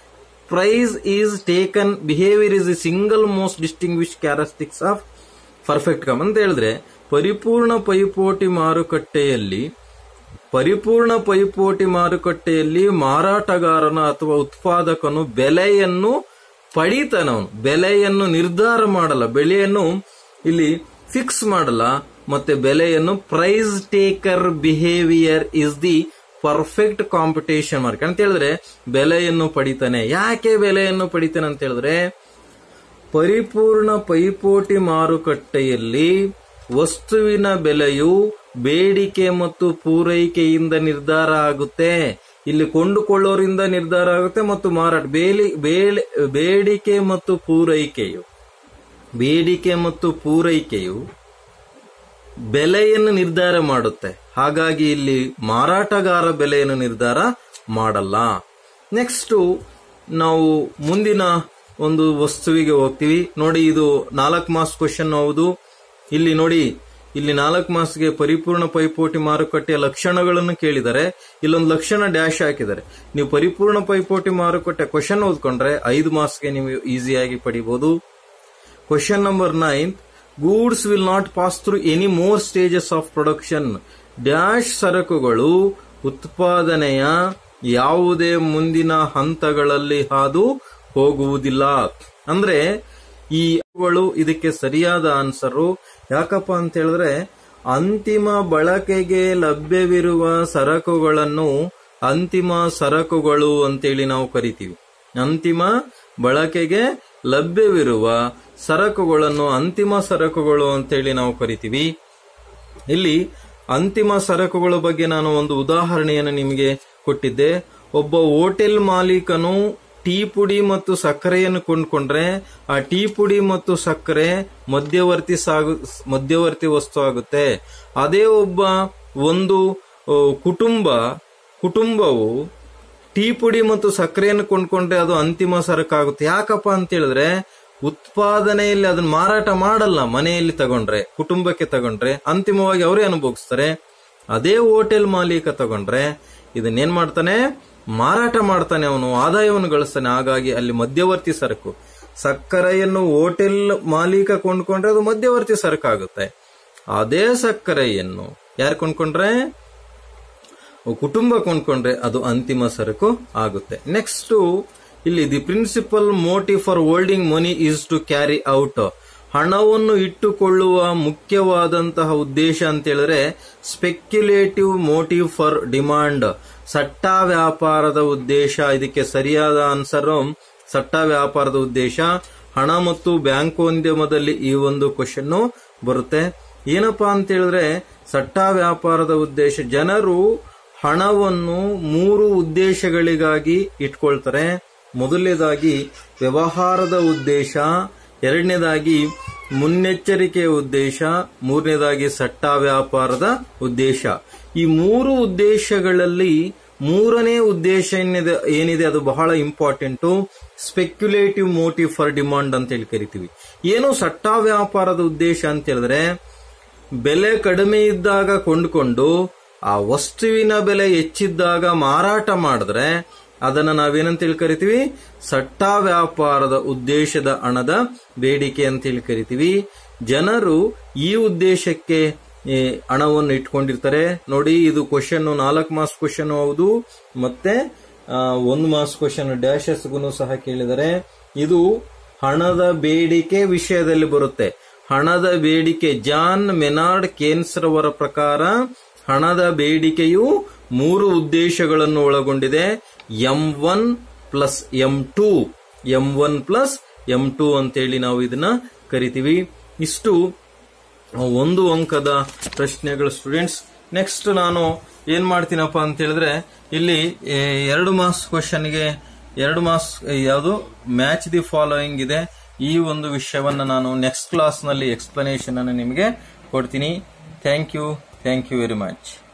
Speaker 1: price is taken behaviour is the single most distinguish characteristics of perfect ಕಮ್ ಅಂತ ಹೇಳಿದ್ರೆ ಪರಿಪೂರ್ಣ ಪೈಪೋಟಿ ಮಾರುಕಟ್ಟೆಯಲ್ಲಿ ಪರಿಪೂರ್ಣ ಪೈಪೋಟಿ ಮಾರುಕಟ್ಟೆಯಲ್ಲಿ ಮಾರಾಟಗಾರನ ಅಥವಾ ಉತ್ಪಾದಕನು ಬೆಲೆಯನ್ನು ಪಡೀತಾನವನು ಬೆಲೆಯನ್ನು ನಿರ್ಧಾರ ಮಾಡಲ್ಲ ಬೆಲೆಯನ್ನು ಇಲ್ಲಿ ಫಿಕ್ಸ್ ಮಾಡಲ್ಲ ಮತ್ತೆ ಬೆಲೆಯನ್ನು price taker behaviour is the perfect competition market ಅಂತ ಹೇಳಿದ್ರೆ ಬೆಲೆಯನ್ನು ಪಡಿತಾನೆ ಯಾಕೆ ಬೆಲೆಯನ್ನು ಪಡಿತಾನೆ ಅಂತ ಹೇಳಿದ್ರೆ ಪರಿಪೂರ್ಣ ಪೈಪೋಟಿ ಮಾರುಕಟ್ಟೆಯಲ್ಲಿ ವಸ್ತುವಿನ ಬೆಲೆಯು ಬೇಡಿಕೆ ಮತ್ತು ಪೂರೈಕೆಯಿಂದ ನಿರ್ಧಾರ ಆಗುತ್ತೆ ಇಲ್ಲಿ ಕೊಂಡುಕೊಳ್ಳೋರಿಂದ ನಿರ್ಧಾರ ಆಗುತ್ತೆ ಮತ್ತು ಮಾರಾಟ ಬೇಲಿ ಬೇಳೆ ಬೇಡಿಕೆ ಮತ್ತು ಪೂರೈಕೆಯು ಬೇಡಿಕೆ ಮತ್ತು ಪೂರೈಕೆಯು ಬೆಲೆಯನ್ನು ನಿರ್ಧಾರ ಮಾಡುತ್ತೆ ಹಾಗಾಗಿ ಇಲ್ಲಿ ಮಾರಾಟಗಾರ ಬೆಲೆಯನ್ನು ನಿರ್ಧಾರ ಮಾಡಲ್ಲ ನೆಕ್ಸ್ಟ್ ನಾವು ಮುಂದಿನ ಒಂದು ವಸ್ತುವಿಗೆ ಹೋಗ್ತೀವಿ ನೋಡಿ ಇದು ನಾಲ್ಕು ಮಾರ್ಕ್ಸ್ ಕ್ವಶನ್ ಹೌದು ಇಲ್ಲಿ ನೋಡಿ ಇಲ್ಲಿ ನಾಲ್ಕು ಮಾರ್ಕ್ಸ್ಗೆ ಪರಿಪೂರ್ಣ ಪೈಪೋಟಿ ಮಾರುಕಟ್ಟೆಯ ಲಕ್ಷಣಗಳನ್ನು ಕೇಳಿದರೆ ಇಲ್ಲೊಂದು ಲಕ್ಷಣ ಡ್ಯಾಶ್ ಹಾಕಿದ್ದಾರೆ ನೀವು ಪರಿಪೂರ್ಣ ಪೈಪೋಟಿ ಮಾರುಕಟ್ಟೆ ಕ್ವಶನ್ ಓದ್ಕೊಂಡ್ರೆ ಐದು ಮಾರ್ಕ್ಸ್ಗೆ ನೀವು ಈಸಿಯಾಗಿ ಪಡಿಬಹುದು question number nine goods will not pass through any more stages of production dash ಸರಕುಗಳು ಉತ್ಪಾದನೆಯ ಯಾವುದೇ ಮುಂದಿನ ಹಂತಗಳಲ್ಲಿ ಹಾದು ಹೋಗುವುದಿಲ್ಲ ಅಂದ್ರೆ ಈ ಅವುಗಳು ಇದಕ್ಕೆ ಸರಿಯಾದ ಆನ್ಸರು ಯಾಕಪ್ಪ ಅಂತ ಹೇಳಿದ್ರೆ ಅಂತಿಮ ಬಳಕೆಗೆ ಲಭ್ಯವಿರುವ ಸರಕುಗಳನ್ನು ಅಂತಿಮ ಸರಕುಗಳು ಅಂತೇಳಿ ನಾವು ಕರಿತೀವಿ ಅಂತಿಮ ಬಳಕೆಗೆ ಲಭ್ಯವಿರುವ ಸರಕುಗಳನ್ನು ಅಂತಿಮ ಸರಕುಗಳು ಅಂತೇಳಿ ನಾವು ಕರಿತೀವಿ ಇಲ್ಲಿ ಅಂತಿಮ ಸರಕುಗಳ ಬಗ್ಗೆ ನಾನು ಒಂದು ಉದಾಹರಣೆಯನ್ನು ನಿಮಗೆ ಕೊಟ್ಟಿದ್ದೆ ಒಬ್ಬ ಹೋಟೆಲ್ ಮಾಲೀಕನು ಟೀ ಪುಡಿ ಮತ್ತು ಸಕ್ಕರೆಯನ್ನು ಕೊಂಡ್ಕೊಂಡ್ರೆ ಆ ಟೀ ಪುಡಿ ಮತ್ತು ಸಕ್ಕರೆ ಮಧ್ಯವರ್ತಿ ಸಾಗು ಮಧ್ಯವರ್ತಿ ವಸ್ತು ಆಗುತ್ತೆ ಅದೇ ಒಬ್ಬ ಒಂದು ಆ, ಕುಟುಂಬ ಕುಟುಂಬವು ಟೀ ಪುಡಿ ಮತ್ತು ಸಕ್ಕರೆಯನ್ನು ಕೊಂಡ್ಕೊಂಡ್ರೆ ಅದು ಅಂತಿಮ ಸರಕಾಗುತ್ತೆ ಯಾಕಪ್ಪ ಅಂತ ಹೇಳಿದ್ರೆ ಉತ್ಪಾದನೆಯಲ್ಲಿ ಅದನ್ನ ಮಾರಾಟ ಮಾಡಲ್ಲ ಮನೆಯಲ್ಲಿ ತಗೊಂಡ್ರೆ ಕುಟುಂಬಕ್ಕೆ ತಗೊಂಡ್ರೆ ಅಂತಿಮವಾಗಿ ಅವರೇ ಅನುಭವಿಸ್ತಾರೆ ಅದೇ ಹೋಟೆಲ್ ಮಾಲೀಕ ತಗೊಂಡ್ರೆ ಇದನ್ನೇನ್ ಮಾಡ್ತಾನೆ ಮಾರಾಟ ಮಾಡ್ತಾನೆ ಅವನು ಆದಾಯವನ್ನು ಗಳಿಸ್ತಾನೆ ಹಾಗಾಗಿ ಅಲ್ಲಿ ಮಧ್ಯವರ್ತಿ ಸರಕು ಸಕ್ಕರೆಯನ್ನು ಹೋಟೆಲ್ ಮಾಲೀಕ ಕೊಂಡ್ಕೊಂಡ್ರೆ ಅದು ಮಧ್ಯವರ್ತಿ ಸರಕಾಗುತ್ತೆ ಅದೇ ಸಕ್ಕರೆಯನ್ನು ಯಾರು ಕೊಂಡ್ಕೊಂಡ್ರೆ ಕುಟುಂಬ ಕೊಂಡ್ಕೊಂಡ್ರೆ ಅದು ಅಂತಿಮ ಸರಕು ಆಗುತ್ತೆ ನೆಕ್ಸ್ಟ್ ಇಲ್ಲಿ the principal motive for holding money is to carry out ಹಣವನ್ನು ಇಟ್ಟುಕೊಳ್ಳುವ ಮುಖ್ಯವಾದಂತಹ ಉದ್ದೇಶ ಅಂತ ಹೇಳಿದ್ರೆ ಸ್ಪೆಕ್ಯುಲೇಟಿವ್ ಮೋಟಿವ್ ಫಾರ್ ಡಿಮಾಂಡ್ ಸಟ್ಟಾ ವ್ಯಾಪಾರದ ಉದ್ದೇಶ ಇದಕ್ಕೆ ಸರಿಯಾದ ಆನ್ಸರ್ ಸಟ್ಟಾ ವ್ಯಾಪಾರದ ಉದ್ದೇಶ ಹಣ ಮತ್ತು ಬ್ಯಾಂಕೋದ್ಯಮದಲ್ಲಿ ಈ ಒಂದು ಕ್ವಶನ್ ಬರುತ್ತೆ ಏನಪ್ಪಾ ಅಂತ ಹೇಳಿದ್ರೆ ಸಟ್ಟಾ ವ್ಯಾಪಾರದ ಉದ್ದೇಶ ಜನರು ಹಣವನ್ನು ಮೂರು ಉದ್ದೇಶಗಳಿಗಾಗಿ ಇಟ್ಕೊಳ್ತಾರೆ ಮೊದಲನೇದಾಗಿ ವ್ಯವಹಾರದ ಉದ್ದೇಶ ಎರಡನೇದಾಗಿ ಮುನ್ನೆಚ್ಚರಿಕೆಯ ಉದ್ದೇಶ ಮೂರನೇದಾಗಿ ಸಟ್ಟಾ ವ್ಯಾಪಾರದ ಉದ್ದೇಶ ಈ ಮೂರು ಉದ್ದೇಶಗಳಲ್ಲಿ ಮೂರನೇ ಉದ್ದೇಶ ಏನಿದೆ ಏನಿದೆ ಅದು ಬಹಳ important speculative motive for demand ಅಂತ ಹೇಳಿ ಕರಿತೀವಿ ಏನು ಸಟ್ಟಾ ವ್ಯಾಪಾರದ ಉದ್ದೇಶ ಅಂತ ಹೇಳಿದ್ರೆ ಬೆಲೆ ಕಡಿಮೆ ಇದ್ದಾಗ ಕೊಂಡುಕೊಂಡು ಆ ವಸ್ತುವಿನ ಬೆಲೆ ಹೆಚ್ಚಿದ್ದಾಗ ಮಾರಾಟ ಮಾಡಿದ್ರೆ ಅದನ್ನ ನಾವೇನಂತ ಹೇಳಿ ಕರಿತೀವಿ ಸಟ್ಟಾ ವ್ಯಾಪಾರದ ಉದ್ದೇಶದ ಹಣದ ಬೇಡಿಕೆ ಅಂತ ಹೇಳಿ ಕರಿತೀವಿ ಜನರು ಈ ಉದ್ದೇಶಕ್ಕೆ ಈ, ಹಣವನ್ನು ಇಟ್ಕೊಂಡಿರ್ತಾರೆ ನೋಡಿ ಇದು ಕ್ವಶನ್ ನಾಲ್ಕು ಮಾರ್ಕ್ಸ್ ಕ್ವಶನ್ ಹೌದು ಮತ್ತೆ ಆ, ಒಂದು ಮಾರ್ಕ್ಸ್ ಕ್ವಶನ್ ಡ್ಯಾಶಸ್ಗೂ ಸಹ ಕೇಳಿದರೆ ಇದು ಹಣದ ಬೇಡಿಕೆ ವಿಷಯದಲ್ಲಿ ಬರುತ್ತೆ ಹಣದ ಬೇಡಿಕೆ ಜಾನ್ ಮೆನಾರ್ಡ್ ಕೇನ್ಸ್ ರವರ ಪ್ರಕಾರ ಹಣದ ಬೇಡಿಕೆಯು ಮೂರು ಉದ್ದೇಶಗಳನ್ನು ಒಳಗೊಂಡಿದೆ M one plus M two M one plus M two ಅಂತೇಳಿ ನಾವು ಇದನ್ನ ಕರಿತೀವಿ ಇಷ್ಟು ಒಂದು ಅಂಕದ ಪ್ರಶ್ನೆಗಳು ಸ್ಟೂಡೆಂಟ್ಸ್ ನೆಕ್ಸ್ಟ್ ನಾನು ಏನ್ ಮಾಡ್ತೀನಪ್ಪ ಅಂತ ಹೇಳಿದ್ರೆ ಇಲ್ಲಿ ಏ, ಎರಡು ಮಾರ್ಕ್ಸ್ ಕ್ವಶನ್ಗೆ ಎರಡು ಮಾರ್ಕ್ಸ್ ಯಾವುದು ಮ್ಯಾಚ್ ದಿ ಫಾಲೋಯಿಂಗ್ ಇದೆ ಈ ಒಂದು ವಿಷಯವನ್ನ ನಾನು ನೆಕ್ಸ್ಟ್ ಕ್ಲಾಸ್ ನಲ್ಲಿ ಎಕ್ಸ್ಪ್ಲನೇಷನ್ ಅನ್ನು ನಿಮಗೆ ಕೊಡ್ತೀನಿ thank you thank you very much